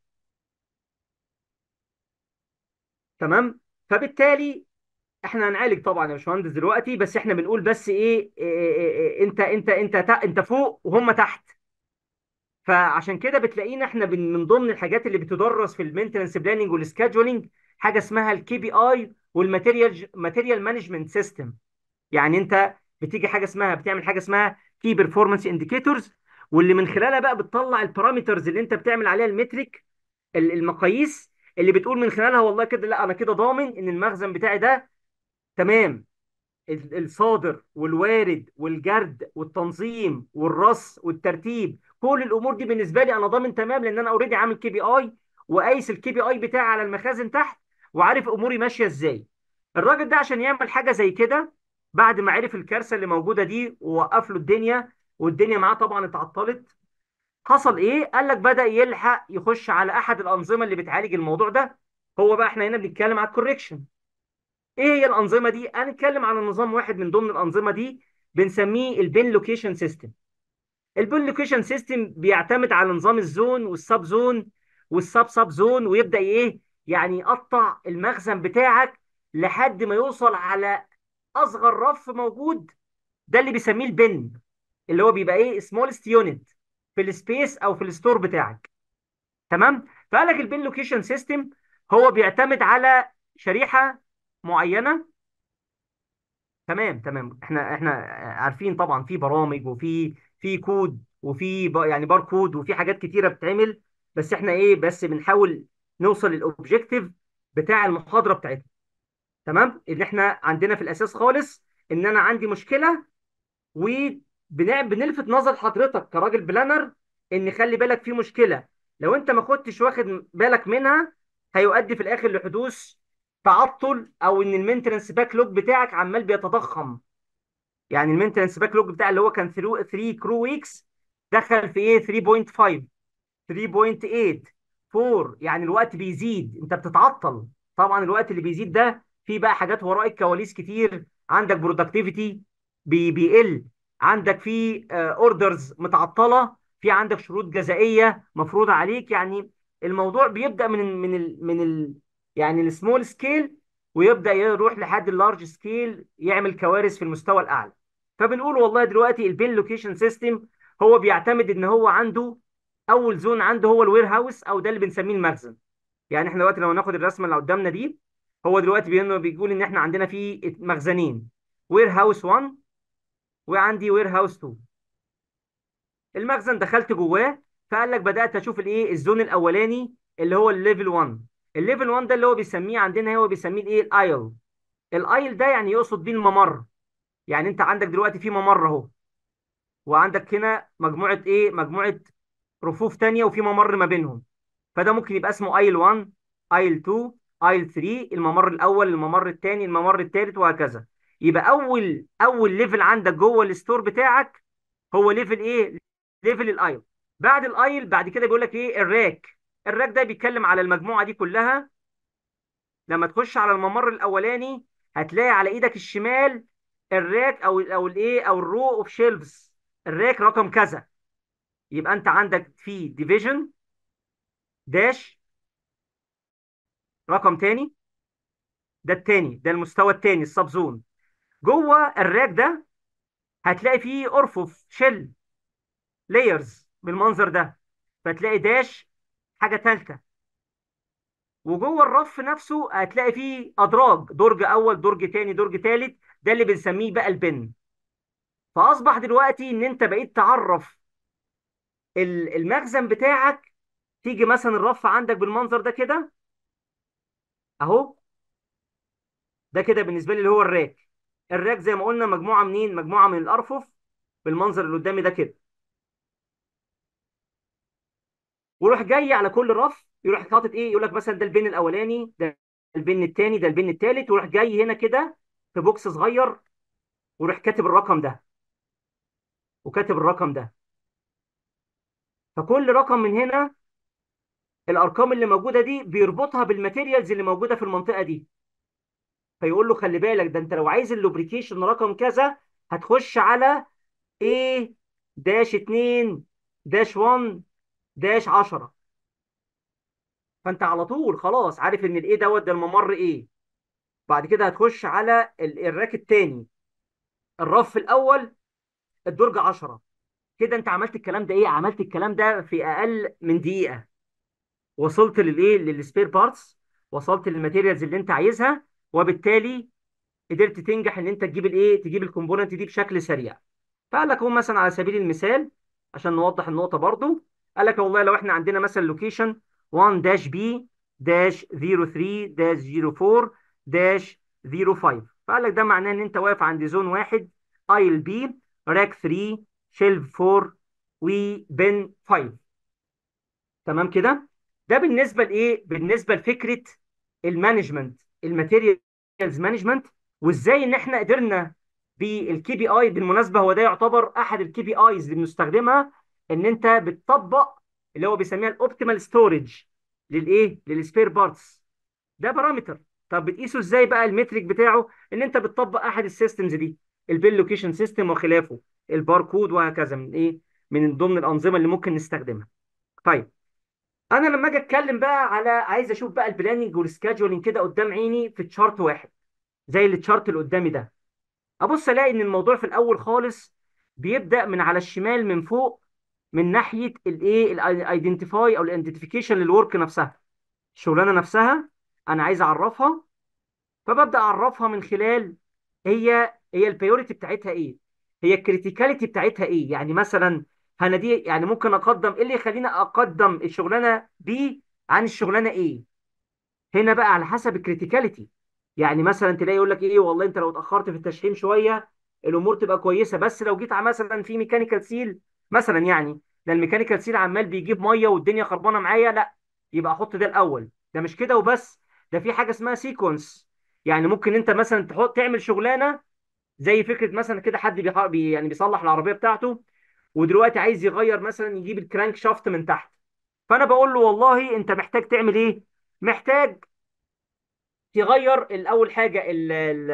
تمام فبالتالي احنا هنعالج طبعا يا باشمهندس دلوقتي بس احنا بنقول بس ايه, إيه, إيه, إيه انت انت انت تا- انت فوق وهم تحت فعشان كده بتلاقينا احنا بن- من ضمن الحاجات اللي بتدرس في المينتنس بلاننج والسكادجولينج حاجه اسمها الكي بي اي والماتيريال ماتيريال مانجمنت سيستم يعني انت بتيجي حاجه اسمها بتعمل حاجه اسمها كي بيرفورمانس انديكيتورز واللي من خلالها بقى بتطلع البارامترز اللي انت بتعمل عليها المترك ال- المقاييس اللي بتقول من خلالها والله كده لا انا كده ضامن ان المخزن بتاعي ده تمام ال- الصادر والوارد والجرد والتنظيم والرص والترتيب كل الامور دي بالنسبه لي انا ضامن تمام لان انا اوريدي عامل كي بي اي وقايس الكي بي اي بتاعي على المخازن تحت وعارف اموري ماشيه ازاي الراجل ده عشان يعمل حاجه زي كده بعد ما عرف الكارثه اللي موجوده دي ووقف له الدنيا والدنيا معاه طبعا اتعطلت حصل ايه قال لك بدأ يلحق يخش على احد الانظمه اللي بتعالج الموضوع ده هو بقى احنا هنا بنتكلم على الكوريكشن ايه هي الانظمه دي هنتكلم على نظام واحد من ضمن الانظمه دي بنسميه البين لوكيشن سيستم البين لوكيشن سيستم بيعتمد على نظام الزون والسب زون والسب سب زون ويبدا ايه يعني يقطع المخزن بتاعك لحد ما يوصل على اصغر رف موجود ده اللي بيسميه البن اللي هو بيبقى ايه سمولست يونت في السبيس او في الستور بتاعك تمام فقال لك البين لوكيشن سيستم هو بيعتمد على شريحه معينه تمام تمام احنا احنا عارفين طبعا في برامج وفي في كود وفي ب- يعني باركود وفي حاجات كتيره بتتعمل بس احنا ايه بس بنحاول نوصل للاوبجيكتيف بتاع المحاضره بتاعتنا تمام ان احنا عندنا في الاساس خالص ان انا عندي مشكله وبنلفت نظر حضرتك كراجل بلانر ان خلي بالك في مشكله لو انت ما كنتش واخد بالك منها هيؤدي في الاخر لحدوث تعطل او ان المينتنس باك لوج بتاعك عمال بيتضخم يعني المينتنس باك لوج بتاع اللي هو كان 3 كرو ويكس دخل في ايه 3.5 3.8 4 يعني الوقت بيزيد انت بتتعطل طبعا الوقت اللي بيزيد ده في بقى حاجات وراء الكواليس كتير عندك برودكتيفيتي بي بيقل عندك في اوردرز متعطله في عندك شروط جزائيه مفروضه عليك يعني الموضوع بيبدا من ال من ال من ال يعني السمول سكيل ويبدا يروح لحد اللارج سكيل يعمل كوارث في المستوى الاعلى فبنقول والله دلوقتي البين لوكيشن سيستم هو بيعتمد ان هو عنده اول زون عنده هو الوير هاوس او ده اللي بنسميه المخزن يعني احنا دلوقتي لو ناخد الرسمه اللي قدامنا دي هو دلوقتي بيقول بيقول ان احنا عندنا في مخزنين وير هاوس 1 وعندي وير هاوس 2 المخزن دخلت جواه فقال لك بدات اشوف الايه الزون الاولاني اللي هو الليفل 1 الليفل 1 ده اللي هو بيسميه عندنا هو بيسميه الايه الايل الايل ده يعني يقصد بيه الممر يعني انت عندك دلوقتي في ممر اهو وعندك هنا مجموعه ايه مجموعه رفوف تانية وفي ممر ما بينهم فده ممكن يبقى اسمه ايل 1 ايل 2 ايل 3 الممر الاول الممر الثاني الممر الثالث وهكذا يبقى اول اول ليفل عندك جوه الستور بتاعك هو ليفل ايه ليفل الايل بعد الايل بعد كده بيقول لك ايه الراك الراك ده بيتكلم على المجموعه دي كلها لما تخش على الممر الاولاني هتلاقي على ايدك الشمال الراك او او الايه او الرو اوف شيلفز الراك رقم كذا يبقى انت عندك في ديفيجن داش رقم تاني ده التاني ده المستوى التاني السب زون جوه الراك ده هتلاقي فيه ارفف شل لايرز بالمنظر ده فتلاقي داش حاجه ثالثه وجوه الرف نفسه هتلاقي فيه ادراج درج اول درج تاني درج تالت ده اللي بنسميه بقى البن فاصبح دلوقتي ان انت بقيت تعرف ال- المخزن بتاعك تيجي مثلا الرف عندك بالمنظر ده كده اهو ده كده بالنسبه لي اللي هو الراك الراك زي ما قلنا مجموعه منين مجموعه من الارفف بالمنظر اللي قدامي ده كده ويروح جاي على كل رف يروح حاطط ايه يقول لك مثلا ده البن الاولاني ده البن الثاني ده البن الثالث ويروح جاي هنا كده في بوكس صغير ويروح كاتب الرقم ده وكاتب الرقم ده فكل رقم من هنا الارقام اللي موجوده دي بيربطها بالماتيريالز اللي موجوده في المنطقه دي فيقول له خلي بالك ده انت لو عايز اللوبريكيشن رقم كذا هتخش على ايه داش 2 داش 1 داش 10 فانت على طول خلاص عارف ان الايه دوت ده الممر ايه بعد كده هتخش على ال- الراك التاني الرف الاول الدرج 10 كده انت عملت الكلام ده ايه عملت الكلام ده في اقل من دقيقه وصلت للايه للسبير بارتس وصلت للماتيريالز اللي انت عايزها وبالتالي قدرت تنجح ان انت تجيب الايه تجيب الكومبوننت دي بشكل سريع فقال لك هو مثلا على سبيل المثال عشان نوضح النقطه برضو قال لك والله لو احنا عندنا مثلا لوكيشن 1 داش بي داش 03 داش 04 داش 05 فقال لك ده معناه ان انت واقف عند زون واحد ايل بي راك 3 شيلف 4 وبن 5 تمام كده ده بالنسبه لايه بالنسبه لفكره المانجمنت الماتيريالز مانجمنت وازاي ان احنا قدرنا بالكي بي اي بالمناسبه هو ده يعتبر احد الكي بي ايز اللي بنستخدمها ان انت بتطبق اللي هو بيسميها الاوبتيمال ستورج للايه للسبير بارتس ده بارامتر طب بتقيسه ازاي بقى المترك بتاعه ان انت بتطبق احد السيستمز دي البيل لوكيشن سيستم وخلافه الباركود وهكذا من ايه من ضمن الانظمه اللي ممكن نستخدمها طيب انا لما اجي اتكلم بقى على عايز اشوف بقى البلاننج والسكادجولينج كده قدام عيني في تشارت واحد زي التشارت اللي قدامي ده ابص الاقي ان الموضوع في الاول خالص بيبدا من على الشمال من فوق من ناحيه الايه الايدنتيفاي او الايدنتيفيكيشن للورك نفسها الشغلانه نفسها انا عايز اعرفها فببدا اعرفها من خلال هي هي البيوريتي بتاعتها ايه هي الكريتيكاليتي بتاعتها ايه يعني مثلا انا دي يعني ممكن اقدم ايه اللي يخليني اقدم الشغلانه بي عن الشغلانه ايه هنا بقى على حسب الكريتيكاليتي يعني مثلا تلاقي يقول لك ايه والله انت لو اتاخرت في التشحيم شويه الامور تبقى كويسه بس لو جيت على مثلا في ميكانيكال سيل مثلا يعني ده الميكانيكال سيل عمال بيجيب ميه والدنيا خربانه معايا لا يبقى احط ده الاول ده مش كده وبس ده في حاجه اسمها سيكونس يعني ممكن انت مثلا تحط تعمل شغلانه زي فكره مثلا كده حد بيح... بي يعني بيصلح العربيه بتاعته ودلوقتي عايز يغير مثلا يجيب الكرانك شافت من تحت فانا بقول له والله انت محتاج تعمل ايه محتاج تغير الاول حاجه ال ال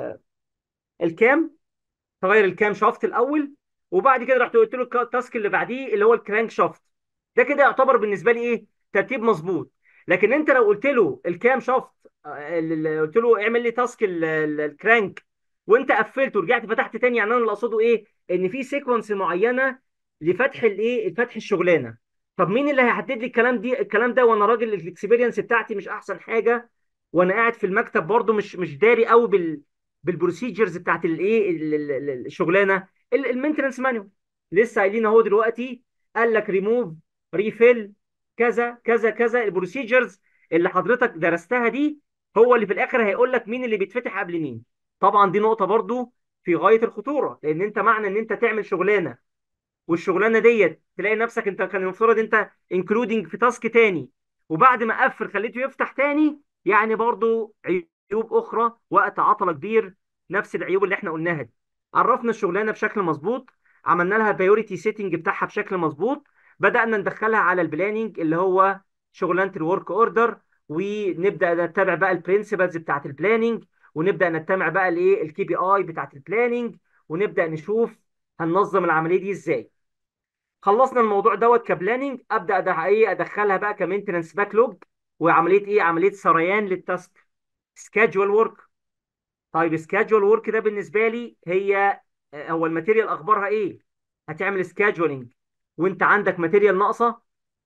الكام تغير الكام شافت الاول وبعد كده رحت قلت له التاسك اللي بعديه اللي هو الكرانك شافت ده كده يعتبر بالنسبه لي ايه ترتيب مظبوط لكن انت لو قلت له الكام شافت آه، ال- ال- قلت له اعمل لي تاسك ال- ال- الكرانك وانت قفلت ورجعت فتحت تاني يعني انا اللي اقصده ايه ان في سيكونس معينه لفتح الايه فتح الشغلانه طب مين اللي هيحدد لي الكلام دي الكلام ده وانا راجل الاكسبيرينس بتاعتي مش احسن حاجه وانا قاعد في المكتب برضو مش مش داري قوي بال بالبروسيجرز بتاعت الايه ال- ال- ال- الشغلانه المينتنس مانيوال لسه قايلين اهو دلوقتي قال لك ريموف ريفيل كذا كذا كذا البروسيجرز اللي حضرتك درستها دي هو اللي في الاخر هيقول لك مين اللي بيتفتح قبل مين طبعا دي نقطه برضو في غايه الخطوره لان انت معنى ان انت تعمل شغلانه والشغلانه ديت تلاقي نفسك انت كان المفترض انت انكلودنج في تاسك تاني وبعد ما قفل خليته يفتح تاني يعني برضو عيوب اخرى وقت عطله كبير نفس العيوب اللي احنا قلناها دي عرفنا الشغلانه بشكل مظبوط عملنا لها بايوريتي سيتنج بتاعها بشكل مظبوط بدانا ندخلها على البلاننج اللي هو شغلانه الورك اوردر ونبدا نتبع بقى البرنسبلز بتاعت البلاننج ونبدا نتبع بقى الايه الكي بي اي بتاعت البلاننج ونبدا نشوف هننظم العمليه دي ازاي خلصنا الموضوع دوت كبلاننج ابدا أدخ- ايه ادخلها بقى كمينتنس باك لوج وعمليه ايه عمليه سريان للتاسك سكادجول ورك طيب سكادجول ورك ده بالنسبه لي هي آه، هو الماتيريال اخبارها ايه هتعمل سكادجولينج وانت عندك ماتيريال ناقصه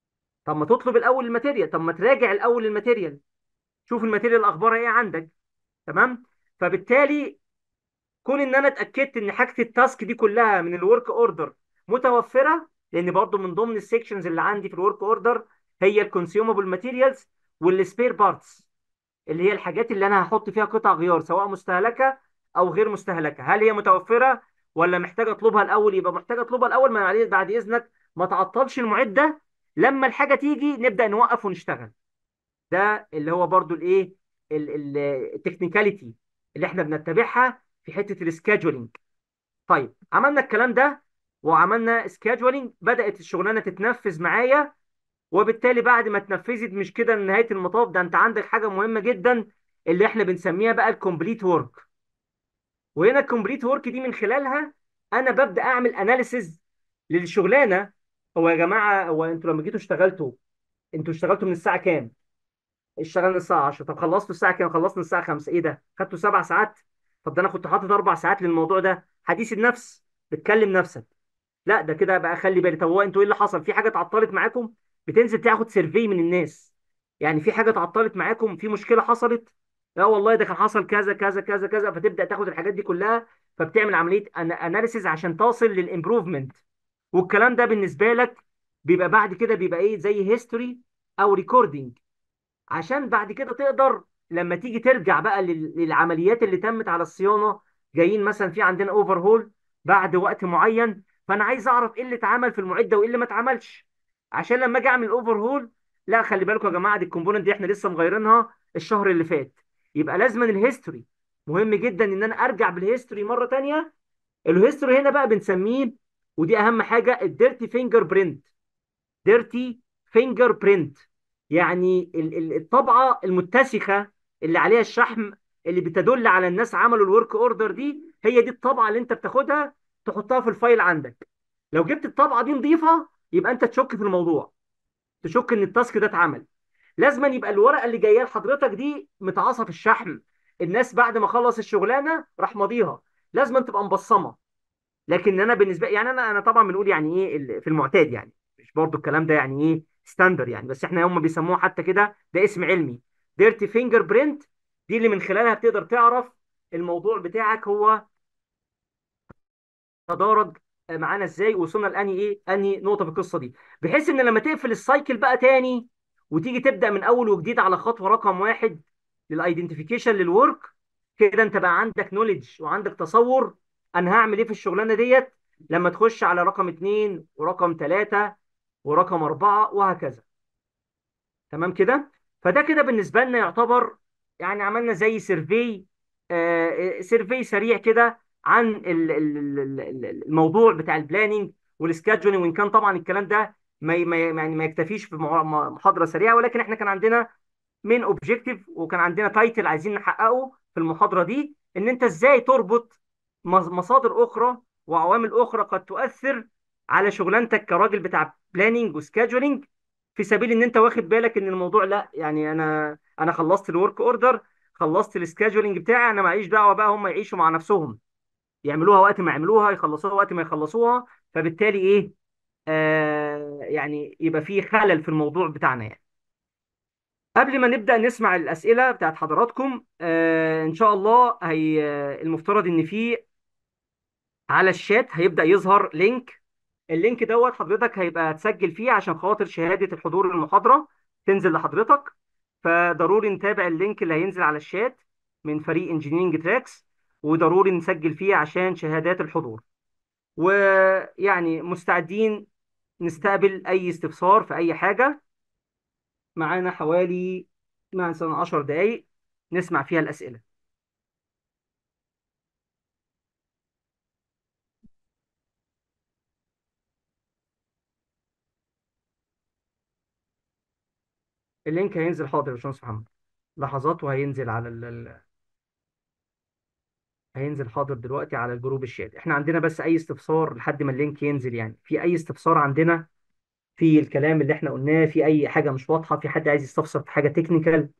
طب ما تطلب الاول الماتيريال طب ما تراجع الاول الماتيريال شوف الماتيريال اخبارها ايه عندك تمام فبالتالي كون ان انا اتاكدت ان حاجه التاسك دي كلها من الورك اوردر متوفره لان برضو من ضمن السكشنز اللي عندي في الورك اوردر هي الكونسيومبل ماتيريالز والسبير بارتس اللي هي الحاجات اللي انا هحط فيها قطع غيار سواء مستهلكه او غير مستهلكه هل هي متوفره ولا محتاج اطلبها الاول يبقى محتاج اطلبها الاول ما عليه بعد اذنك ما تعطلش المعده لما الحاجه تيجي نبدا نوقف ونشتغل ده اللي هو برضو الايه التكنيكاليتي اللي احنا بنتبعها في حته السكادجولينج طيب عملنا الكلام ده وعملنا سكادجولينج بدات الشغلانه تتنفذ معايا وبالتالي بعد ما اتنفذت مش كده لنهايه المطاف ده انت عندك حاجه مهمه جدا اللي احنا بنسميها بقى الكومبليت ورك وهنا الكومبليت ورك دي من خلالها انا ببدا اعمل اناليسز للشغلانه هو يا جماعه هو انتوا لما جيتوا اشتغلتوا انتوا اشتغلتوا من الساعه كام اشتغلنا الساعه 10 طب خلصتوا الساعه كام خلصنا الساعه 5 ايه ده خدتوا سبع ساعات طب ده انا كنت حاطط اربع ساعات للموضوع ده حديث النفس بتكلم نفسك لا ده كده بقى خلي بالك طب هو انتوا ايه اللي حصل في حاجه اتعطلت معاكم بتنزل تاخد سيرفي من الناس يعني في حاجه اتعطلت معاكم في مشكله حصلت لا والله ده كان حصل كذا كذا كذا كذا فتبدا تاخد الحاجات دي كلها فبتعمل عمليه اناليسيز عشان توصل للامبروفمنت والكلام ده بالنسبه لك بيبقى بعد كده بيبقى ايه زي هيستوري او ريكوردنج عشان بعد كده تقدر لما تيجي ترجع بقى لل- للعمليات اللي تمت على الصيانه جايين مثلا في عندنا اوفر هول بعد وقت معين فانا عايز اعرف ايه اللي اتعمل في المعده وايه اللي ما اتعملش عشان لما اجي اعمل اوفر هول لا خلي بالكم يا جماعه دي الكومبوننت دي احنا لسه مغيرينها الشهر اللي فات يبقى لازما الهيستوري مهم جدا ان انا ارجع بالهيستوري مره تانية الهيستوري هنا بقى بنسميه ودي اهم حاجه الديرتي فينجر برينت ديرتي فينجر برينت يعني ال- ال- الطبعه المتسخه اللي عليها الشحم اللي بتدل على الناس عملوا الورك اوردر دي هي دي الطبعه اللي انت بتاخدها تحطها في الفايل عندك لو جبت الطبعه دي نظيفه يبقى انت تشك في الموضوع تشك ان التاسك ده اتعمل لازما يبقى الورقه اللي جايه لحضرتك دي متعاصه في الشحم الناس بعد ما خلص الشغلانه راح ماضيها لازما تبقى مبصمه لكن انا بالنسبه يعني انا انا طبعا بنقول يعني ايه ال- في المعتاد يعني مش برضو الكلام ده يعني ايه ستاندر يعني بس احنا هم بيسموها حتى كده ده اسم علمي ديرتي فينجر برينت دي اللي من خلالها بتقدر تعرف الموضوع بتاعك هو تدارج معانا ازاي وصلنا لاني ايه اني نقطه في القصه دي بحيث ان لما تقفل السايكل بقى تاني وتيجي تبدا من اول وجديد على خطوه رقم واحد للايدنتيفيكيشن للورك كده انت بقى عندك نوليدج وعندك تصور انا هعمل ايه في الشغلانه ديت لما تخش على رقم اتنين ورقم تلاته ورقم اربعه وهكذا تمام كده فده كده بالنسبه لنا يعتبر يعني عملنا زي سيرفي آه سيرفي سريع كده عن ال- ال- ال- ال- الموضوع بتاع البلاننج والسكادجولينج وان كان طبعا الكلام ده ما ي- ما ي- يعني ما يكتفيش في مع- مع- محاضره سريعه ولكن احنا كان عندنا مين اوبجيكتيف وكان عندنا تايتل عايزين نحققه في المحاضره دي ان انت ازاي تربط مص- مصادر اخرى وعوامل اخرى قد تؤثر على شغلانتك كراجل بتاع بلاننج وسكادجولينج في سبيل ان انت واخد بالك ان الموضوع لا يعني انا انا خلصت الورك اوردر خلصت السكادجولينج بتاعي انا معيش دعوه بقى هم يعيشوا مع نفسهم يعملوها وقت ما يعملوها يخلصوها وقت ما يخلصوها فبالتالي ايه آه يعني يبقى في خلل في الموضوع بتاعنا يعني قبل ما نبدأ نسمع الأسئلة بتاعت حضراتكم آه إن شاء الله هي آه، المفترض إن في على الشات هيبدأ يظهر لينك اللينك دوت حضرتك هيبقى تسجل فيه عشان خاطر شهادة الحضور المحاضرة تنزل لحضرتك فضروري نتابع اللينك اللي هينزل على الشات من فريق انجينيرنج تراكس وضروري نسجل فيه عشان شهادات الحضور ويعني مستعدين نستقبل أي استفسار في أي حاجة معانا حوالي مثلا 10 دقايق نسمع فيها الأسئلة اللينك هينزل حاضر يا باشمهندس محمد لحظات وهينزل على ال... ال- هينزل حاضر دلوقتي على الجروب الشات احنا عندنا بس اي استفسار لحد ما اللينك ينزل يعني في اي استفسار عندنا في الكلام اللي احنا قلناه في اي حاجة مش واضحة في حد عايز يستفسر في حاجة تكنيكال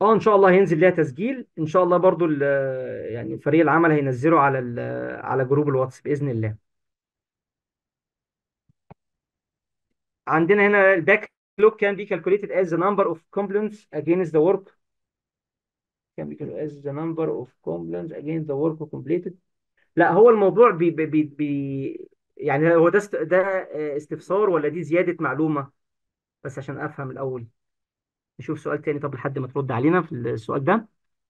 اه ان شاء الله هينزل ليها تسجيل ان شاء الله برضو ال- يعني فريق العمل هينزله على ال- على جروب الواتس باذن الله عندنا هنا الباك لوج can be calculated as the number of compliments against the work can be calculated as the number of compliments against the work completed لا هو الموضوع بي بي بي بي يعني هو ده است ده آه، استفسار ولا دي زيادة معلومة بس عشان افهم الاول نشوف سؤال تاني طب لحد ما ترد علينا في السؤال ده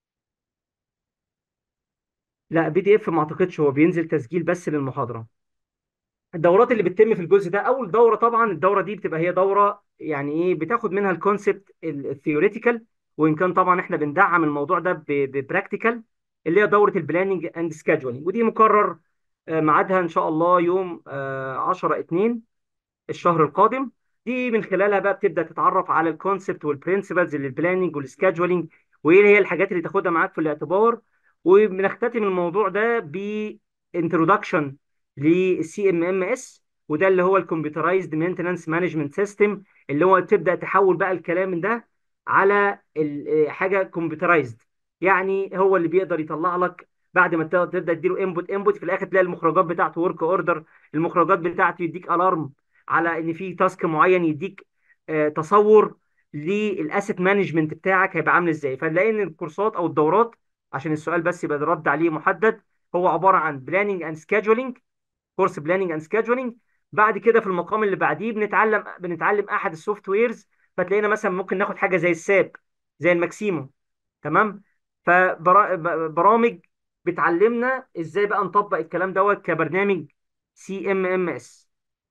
لا بي دي اف ما اعتقدش هو بينزل تسجيل بس للمحاضرة الدورات اللي بتتم في الجزء ده اول دوره طبعا الدوره دي بتبقى هي دوره يعني ايه بتاخد منها الكونسبت الثيوريتيكال وان كان طبعا احنا بندعم الموضوع ده ببراكتيكال اللي هي دوره البلاننج اند سكادجولينج ودي مقرر آه، ميعادها ان شاء الله يوم 10 2 الشهر القادم دي من خلالها بقى بتبدا تتعرف على الكونسبت والبرنسبلز للبلاننج والسكادجولينج وايه هي الحاجات اللي تاخدها معاك في الاعتبار وبنختتم الموضوع ده ب introduction للسي ام ام اس وده اللي هو الكمبيوترايزد مينتنانس مانجمنت سيستم اللي هو تبدا تحول بقى الكلام من ده على ال- حاجه كمبيوترايزد يعني هو اللي بيقدر يطلع لك بعد ما تبدا تديله انبوت انبوت في الاخر تلاقي المخرجات بتاعته ورك اوردر المخرجات بتاعته يديك الارم على ان في تاسك معين يديك آه، تصور للاسيت مانجمنت بتاعك هيبقى عامل ازاي فنلاقي ان الكورسات او الدورات عشان السؤال بس يبقى الرد عليه محدد هو عباره عن بلاننج اند سكادجولينج كورس بلاننج اند سكادجولينج بعد كده في المقام اللي بعديه بنتعلم بنتعلم احد السوفت ويرز فتلاقينا مثلا ممكن ناخد حاجه زي الساب زي الماكسيمو تمام فبرامج بتعلمنا ازاي بقى نطبق الكلام دوت كبرنامج سي ام ام اس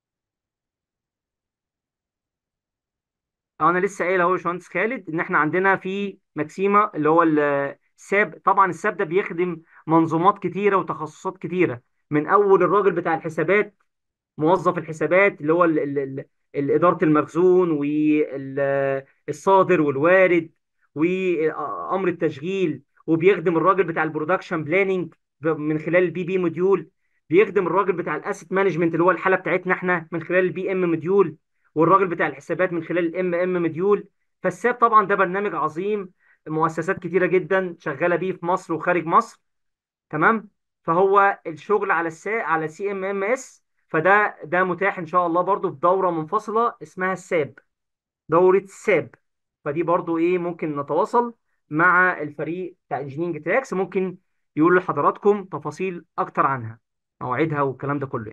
انا لسه قايل اهو يا باشمهندس خالد ان احنا عندنا في ماكسيما اللي هو الساب طبعا الساب ده بيخدم منظومات كتيره وتخصصات كتيره من اول الراجل بتاع الحسابات موظف الحسابات اللي هو ال ال ال ال- إدارة المخزون والصادر والوارد وأمر التشغيل وبيخدم الراجل بتاع البرودكشن بلاننج من خلال البي بي موديول بيخدم الراجل بتاع الاسيت مانجمنت اللي هو الحالة بتاعتنا احنا من خلال البي ام موديول والراجل بتاع الحسابات من خلال الام ام موديول فالساب طبعا ده برنامج عظيم مؤسسات كتيرة جدا شغالة بيه في مصر وخارج مصر تمام فهو الشغل على السا على سي ام ام اس فده ده متاح ان شاء الله برضو في دوره منفصله اسمها الساب دوره الساب فدي برضو ايه ممكن نتواصل مع الفريق بتاع انجينيرنج تراكس ممكن يقول لحضراتكم تفاصيل اكتر عنها مواعيدها والكلام ده كله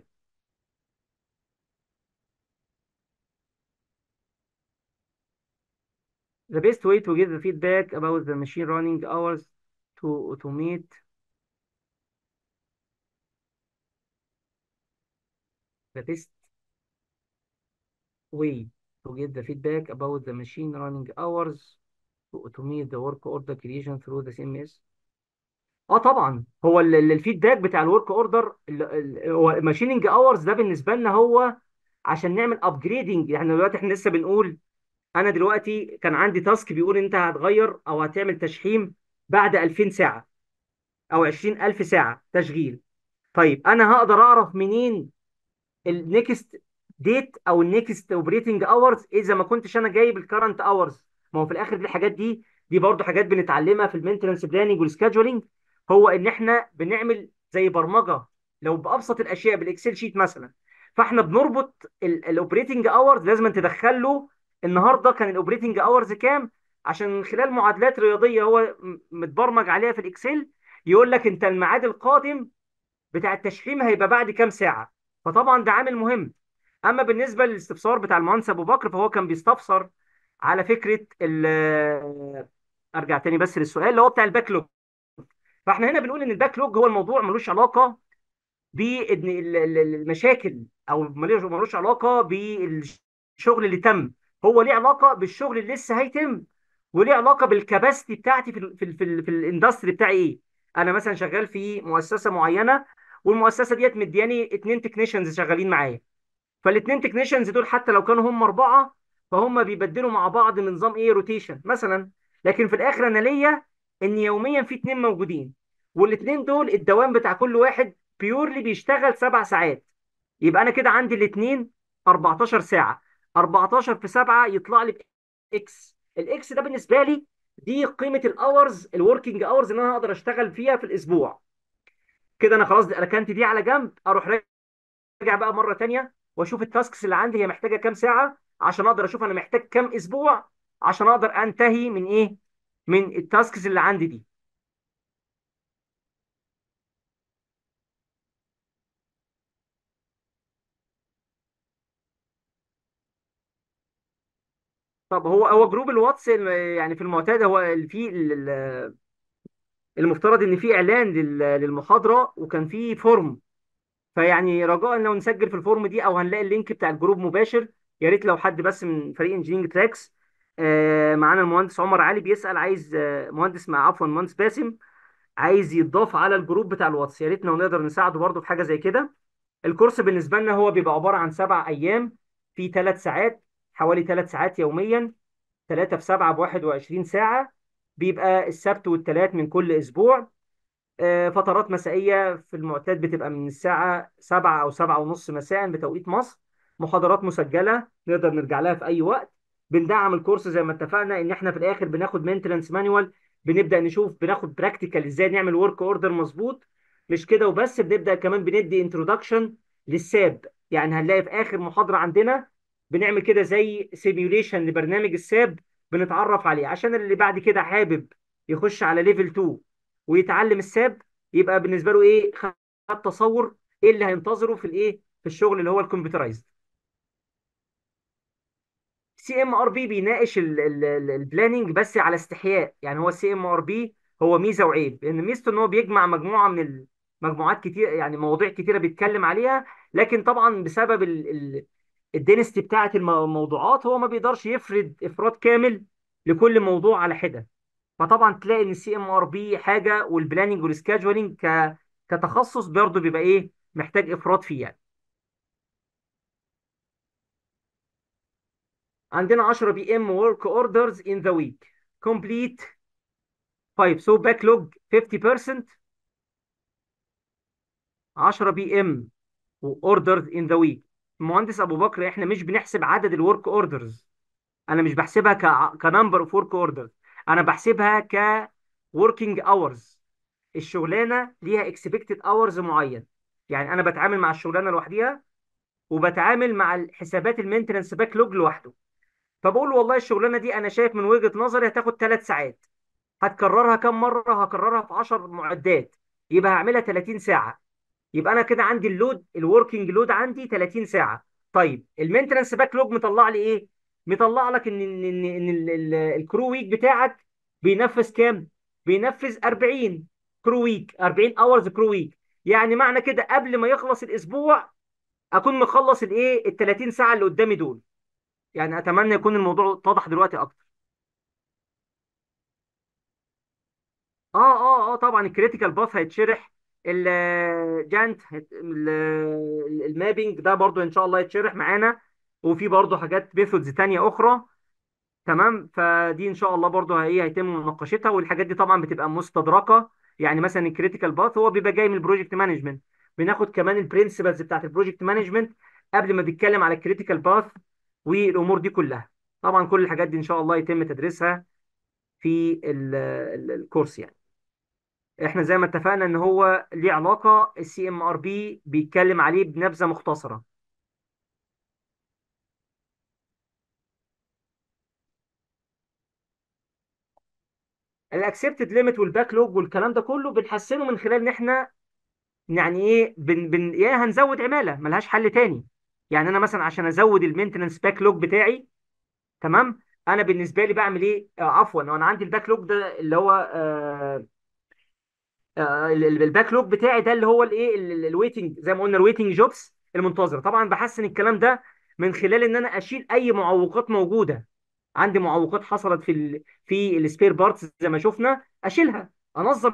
The best way to give the feedback about the machine running hours to automate the best way to get the feedback about the machine running hours to automate the work order creation through the CMS اه طبعا هو ال- ال- الفيدباك بتاع الورك اوردر هو الماشيننج اورز ده بالنسبه لنا هو عشان نعمل ابجريدنج يعني دلوقتي احنا لسه بنقول انا دلوقتي كان عندي تاسك بيقول انت هتغير او هتعمل تشحيم بعد 2000 ساعه او 20000 ساعه تشغيل طيب انا هقدر اعرف منين النكست ديت او النكست اوبريتنج اورز اذا ما كنتش انا جايب الكرنت اورز ما هو في الاخر دي الحاجات دي دي برضو حاجات بنتعلمها في المينتنس بلاننج والسكادجولينج هو ان احنا بنعمل زي برمجه لو بابسط الاشياء بالاكسل شيت مثلا فاحنا بنربط الاوبريتنج اورز لازم تدخل له النهارده كان الاوبريتنج اورز كام عشان من خلال معادلات رياضيه هو م- متبرمج عليها في الاكسل يقول لك انت الميعاد القادم بتاع التشحيم هيبقى بعد كام ساعه فطبعا ده عامل مهم اما بالنسبه للاستفسار بتاع المهندس ابو بكر فهو كان بيستفسر على فكره ال ارجع تاني بس للسؤال اللي هو بتاع الباك لوج فاحنا هنا بنقول ان الباك لوج هو الموضوع ملوش علاقه بان ال- ال- المشاكل او ملوش ملوش علاقه بالشغل اللي تم هو ليه علاقه بالشغل اللي لسه هيتم وليه علاقه بالكباستي بتاعتي في ال في ال في, ال في الاندستري بتاعي ايه انا مثلا شغال في مؤسسه معينه والمؤسسه ديت مدياني اتنين تكنيشنز شغالين معايا فالاثنين تكنيشنز دول حتى لو كانوا هم اربعه فهم بيبدلوا مع بعض من نظام ايه روتيشن مثلا لكن في الاخر انا ليا ان يوميا في اثنين موجودين والاثنين دول الدوام بتاع كل واحد بيورلي بيشتغل سبع ساعات يبقى انا كده عندي الاثنين 14 ساعه 14 في 7 يطلع لي اكس الاكس ده بالنسبه لي دي قيمه الاورز الوركينج اورز اللي انا هقدر اشتغل فيها في الاسبوع كده انا خلاص ركنت دي على جنب اروح راجع بقى مره تانية واشوف التاسكس اللي عندي هي محتاجه كام ساعه عشان اقدر اشوف انا محتاج كام اسبوع عشان اقدر انتهي من ايه من التاسكس اللي عندي دي طب هو هو جروب الواتس ال- يعني في المعتاد هو ال- في ال- ال- المفترض ان في اعلان لل- للمحاضره وكان في فورم فيعني رجاء لو نسجل في الفورم دي او هنلاقي اللينك بتاع الجروب مباشر يا ريت لو حد بس من فريق انجينيرنج تراكس آه، معانا المهندس عمر علي بيسأل عايز آه، مهندس مع عفوا مهندس باسم عايز يتضاف على الجروب بتاع الواتس يا ريت لو نقدر نساعده برضه في حاجه زي كده الكورس بالنسبه لنا هو بيبقى عباره عن سبع ايام في ثلاث ساعات حوالي ثلاث ساعات يوميا ثلاثة في سبعة ب 21 ساعة بيبقى السبت والثلاث من كل أسبوع آه، فترات مسائية في المعتاد بتبقى من الساعة سبعة أو سبعة ونص مساء بتوقيت مصر محاضرات مسجلة نقدر نرجع لها في أي وقت بندعم الكورس زي ما اتفقنا إن إحنا في الآخر بناخد مينتنس مانوال بنبدأ نشوف بناخد براكتيكال إزاي نعمل ورك أوردر مظبوط مش كده وبس بنبدأ كمان بندي انترودكشن للساب يعني هنلاقي في آخر محاضرة عندنا بنعمل كده زي سيميوليشن لبرنامج الساب بنتعرف عليه عشان اللي بعد كده حابب يخش على ليفل 2 ويتعلم الساب يبقى بالنسبه له ايه خد تصور ايه اللي هينتظره في الايه في الشغل اللي هو الكمبيوترايزد سي ام ار بي بيناقش البلاننج بس على استحياء يعني هو السي ام ار بي هو ميزه وعيب لان ميزته ان هو بيجمع مجموعه من المجموعات كتير يعني مواضيع كتيره بيتكلم عليها لكن طبعا بسبب الدينستي بتاعه الموضوعات هو ما بيقدرش يفرد افراد كامل لكل موضوع على حده فطبعا تلاقي ان السي ام ار بي حاجه والبلاننج والسكادجولينج ك كتخصص برضه بيبقى ايه محتاج افراط فيه يعني عندنا 10 بي ام ورك اوردرز ان ذا ويك كومبليت طيب سو باك لوج 50% 10 بي ام اوردرز ان ذا ويك المهندس ابو بكر احنا مش بنحسب عدد الورك اوردرز انا مش بحسبها ك كنمبر اوف ورك اوردرز انا بحسبها ك working hours الشغلانه ليها اكسبكتد اورز معين يعني انا بتعامل مع الشغلانه لوحديها وبتعامل مع الحسابات المينتنس باك لوج لوحده فبقول له والله الشغلانه دي انا شايف من وجهه نظري هتاخد ثلاث ساعات هتكررها كم مره هكررها في 10 معدات يبقى هعملها 30 ساعه يبقى انا كده عندي اللود الوركينج لود عندي 30 ساعه طيب المينتنس باك لوج مطلع لي ايه مطلع لك ان ان ان, إن ال- ال- الكرو ويك بتاعك بينفذ كام بينفذ 40 كرو ويك 40 اورز كرو ويك يعني معنى كده قبل ما يخلص الاسبوع اكون مخلص الايه ال 30 ساعه اللي قدامي دول يعني اتمنى يكون الموضوع اتضح دلوقتي اكتر اه اه اه طبعا الكريتيكال باث هيتشرح الجانت المابينج ده برضو ان شاء الله يتشرح معانا وفي برضو حاجات ميثودز تانية اخرى تمام فدي ان شاء الله برضو هي هيتم مناقشتها والحاجات دي طبعا بتبقى مستدركه يعني مثلا الكريتيكال باث هو بيبقى جاي من البروجكت مانجمنت بناخد كمان البرنسبلز بتاعت البروجكت مانجمنت قبل ما بنتكلم على الكريتيكال باث والامور دي كلها طبعا كل الحاجات دي ان شاء الله يتم تدريسها في ال- ال- الكورس يعني احنا زي ما اتفقنا ان هو ليه علاقه السي ام ار بي بيتكلم عليه بنبذه مختصره الاكسبتد ليميت والباك لوج والكلام ده كله بنحسنه من خلال ان احنا يعني ايه بن بن يا هنزود عماله ملهاش حل تاني يعني انا مثلا عشان ازود المينتنس باك لوج بتاعي تمام انا بالنسبه لي بعمل ايه آه عفوا انا عندي الباك لوج ده اللي هو آه آه ال- ال- الباك لوج بتاعي ده اللي هو الايه الويتنج زي ما قلنا الويتنج جوبس المنتظره طبعا بحسن الكلام ده من خلال ان انا اشيل اي معوقات موجوده عندي معوقات حصلت في ال في السبير بارتس زي ما شفنا اشيلها انظم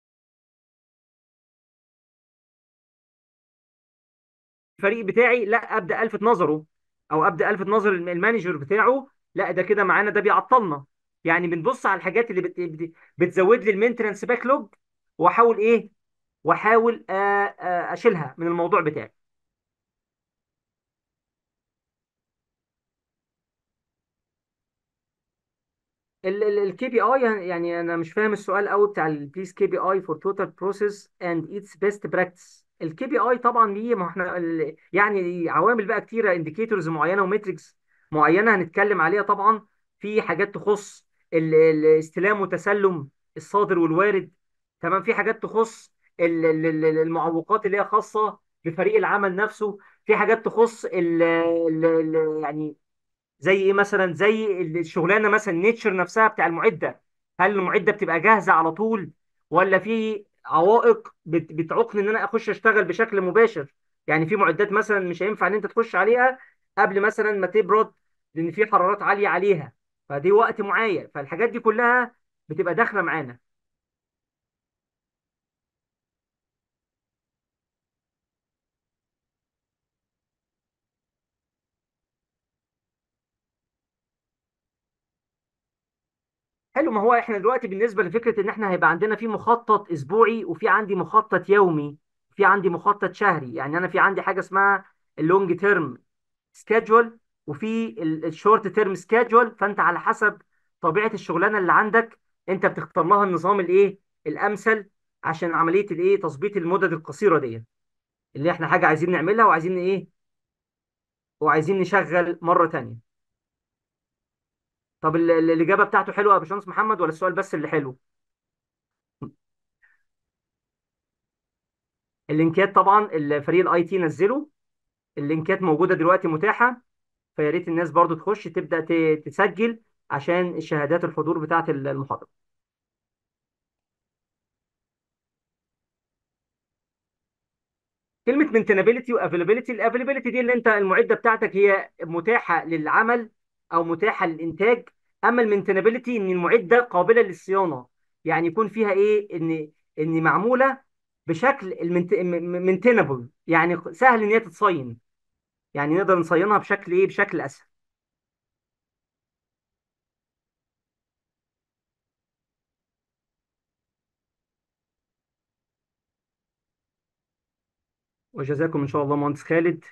الفريق بتاعي لا ابدا الفت نظره او ابدا الفت نظر الم- المانجر بتاعه لا ده كده معانا ده بيعطلنا يعني بنبص على الحاجات اللي بت... بت- بتزود لي المينتنس باك لوج واحاول ايه واحاول آه، آه، اشيلها من الموضوع بتاعي الكي بي اي يعني انا مش فاهم السؤال قوي بتاع البليز كي بي اي فور توتال بروسيس اند اتس بيست براكتس الكي بي اي طبعا ليه ما احنا ال- يعني عوامل بقى كتيره انديكيتورز معينه ومتريكس معينه هنتكلم عليها طبعا في حاجات تخص ال- الاستلام وتسلم الصادر والوارد تمام في حاجات تخص ال- ال- ال- المعوقات اللي هي خاصه بفريق العمل نفسه في حاجات تخص ال ال ال يعني زي ايه مثلا زي الشغلانه مثلا النيتشر نفسها بتاع المعده هل المعده بتبقى جاهزه على طول ولا في عوائق بت- بتعوقني ان انا اخش اشتغل بشكل مباشر يعني في معدات مثلا مش هينفع ان انت تخش عليها قبل مثلا ما تبرد لان في حرارات عاليه عليها فدي وقت معين فالحاجات دي كلها بتبقى داخله معانا حلو ما هو احنا دلوقتي بالنسبه لفكره ان احنا هيبقى عندنا في مخطط اسبوعي وفي عندي مخطط يومي في عندي مخطط شهري يعني انا في عندي حاجه اسمها اللونج تيرم سكيدجول وفي الشورت تيرم سكيدجول فانت على حسب طبيعه الشغلانه اللي عندك انت بتختار لها النظام الايه الامثل عشان عمليه الايه تظبيط المدد القصيره دي اللي احنا حاجه عايزين نعملها وعايزين ايه وعايزين نشغل مره تانية طب ال- ال- الاجابه بتاعته حلوه يا باشمهندس محمد ولا السؤال بس اللي حلو اللينكات طبعا الفريق الاي تي نزله اللينكات موجوده دلوقتي متاحه فيا ريت الناس برضو تخش تبدا ت- تسجل عشان الشهادات الحضور بتاعه المحاضره كلمه مينتينابيلتي وافيلابيلتي الافيلابيلتي دي اللي انت المعده بتاعتك هي متاحه للعمل او متاحه للانتاج اما المينتينابيلتي ان المعده قابله للصيانه يعني يكون فيها ايه ان ان معموله بشكل المينتينابل يعني سهل ان هي تتصين يعني نقدر نصينها بشكل ايه بشكل اسهل وجزاكم ان شاء الله مهندس خالد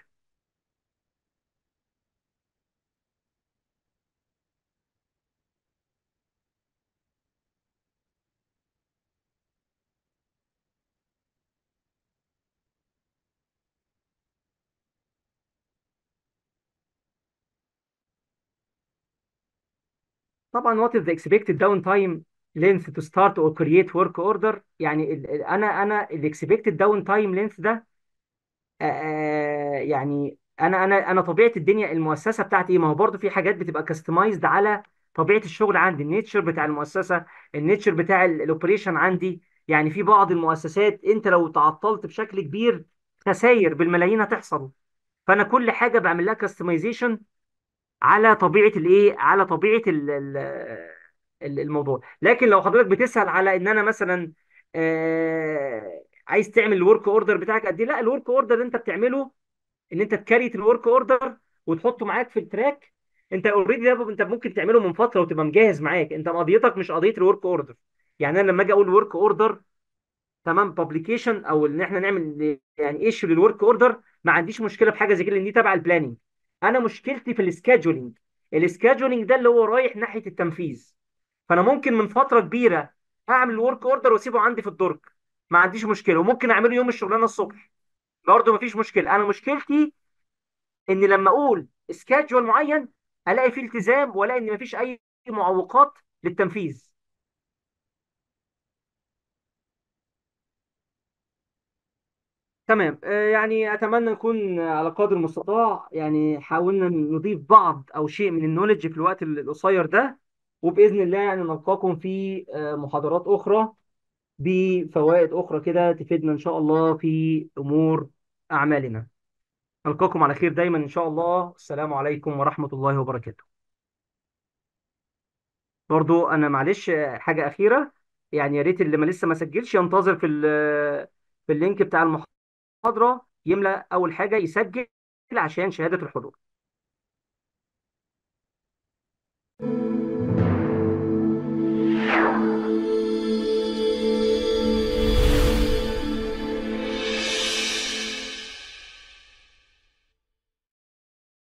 طبعا what is the expected downtime length to start or create work order يعني ال- ال- انا انا ال expected downtime length ده آه، آه، يعني انا انا انا طبيعه الدنيا المؤسسه بتاعتي ايه ما هو برضه في حاجات بتبقى كاستمايزد على طبيعه الشغل عندي النيتشر بتاع المؤسسه النيتشر بتاع الاوبريشن عندي يعني في بعض المؤسسات انت لو تعطلت بشكل كبير خسائر بالملايين هتحصل فانا كل حاجه بعمل لها كاستمايزيشن على طبيعه الايه على طبيعه ال- ال- ال- الموضوع لكن لو حضرتك بتسال على ان انا مثلا آه، عايز تعمل الورك اوردر بتاعك قد ايه لا الورك اوردر اللي انت بتعمله ان انت تكريت الورك اوردر وتحطه معاك في التراك انت اوريدي ده انت ممكن تعمله من فتره وتبقى مجهز معاك انت قضيتك مش قضيه الورك اوردر يعني انا لما اجي اقول ورك اوردر تمام بابليكيشن او ان احنا نعمل يعني ايشو للورك اوردر ما عنديش مشكله في حاجه زي كده لان دي تبع البلاننج انا مشكلتي في السكادجولينج السكادجولينج ده اللي هو رايح ناحيه التنفيذ فانا ممكن من فتره كبيره اعمل الورك اوردر واسيبه عندي في الدرج ما عنديش مشكله وممكن اعمله يوم الشغلانه الصبح برضه ما فيش مشكله انا مشكلتي ان لما اقول سكادجول معين الاقي فيه التزام والاقي ان ما فيش اي معوقات للتنفيذ تمام آه، يعني اتمنى نكون على قدر المستطاع يعني حاولنا نضيف بعض او شيء من النولج في الوقت القصير ده وباذن الله يعني نلقاكم في آه، محاضرات اخرى بفوائد اخرى كده تفيدنا ان شاء الله في امور اعمالنا نلقاكم على خير دايما ان شاء الله السلام عليكم ورحمة الله وبركاته برضو انا معلش آه، حاجة اخيرة يعني يا ريت اللي ما لسه ما سجلش ينتظر في ال- في اللينك بتاع المحاضرة يملأ اول حاجة يسجل عشان شهادة الحضور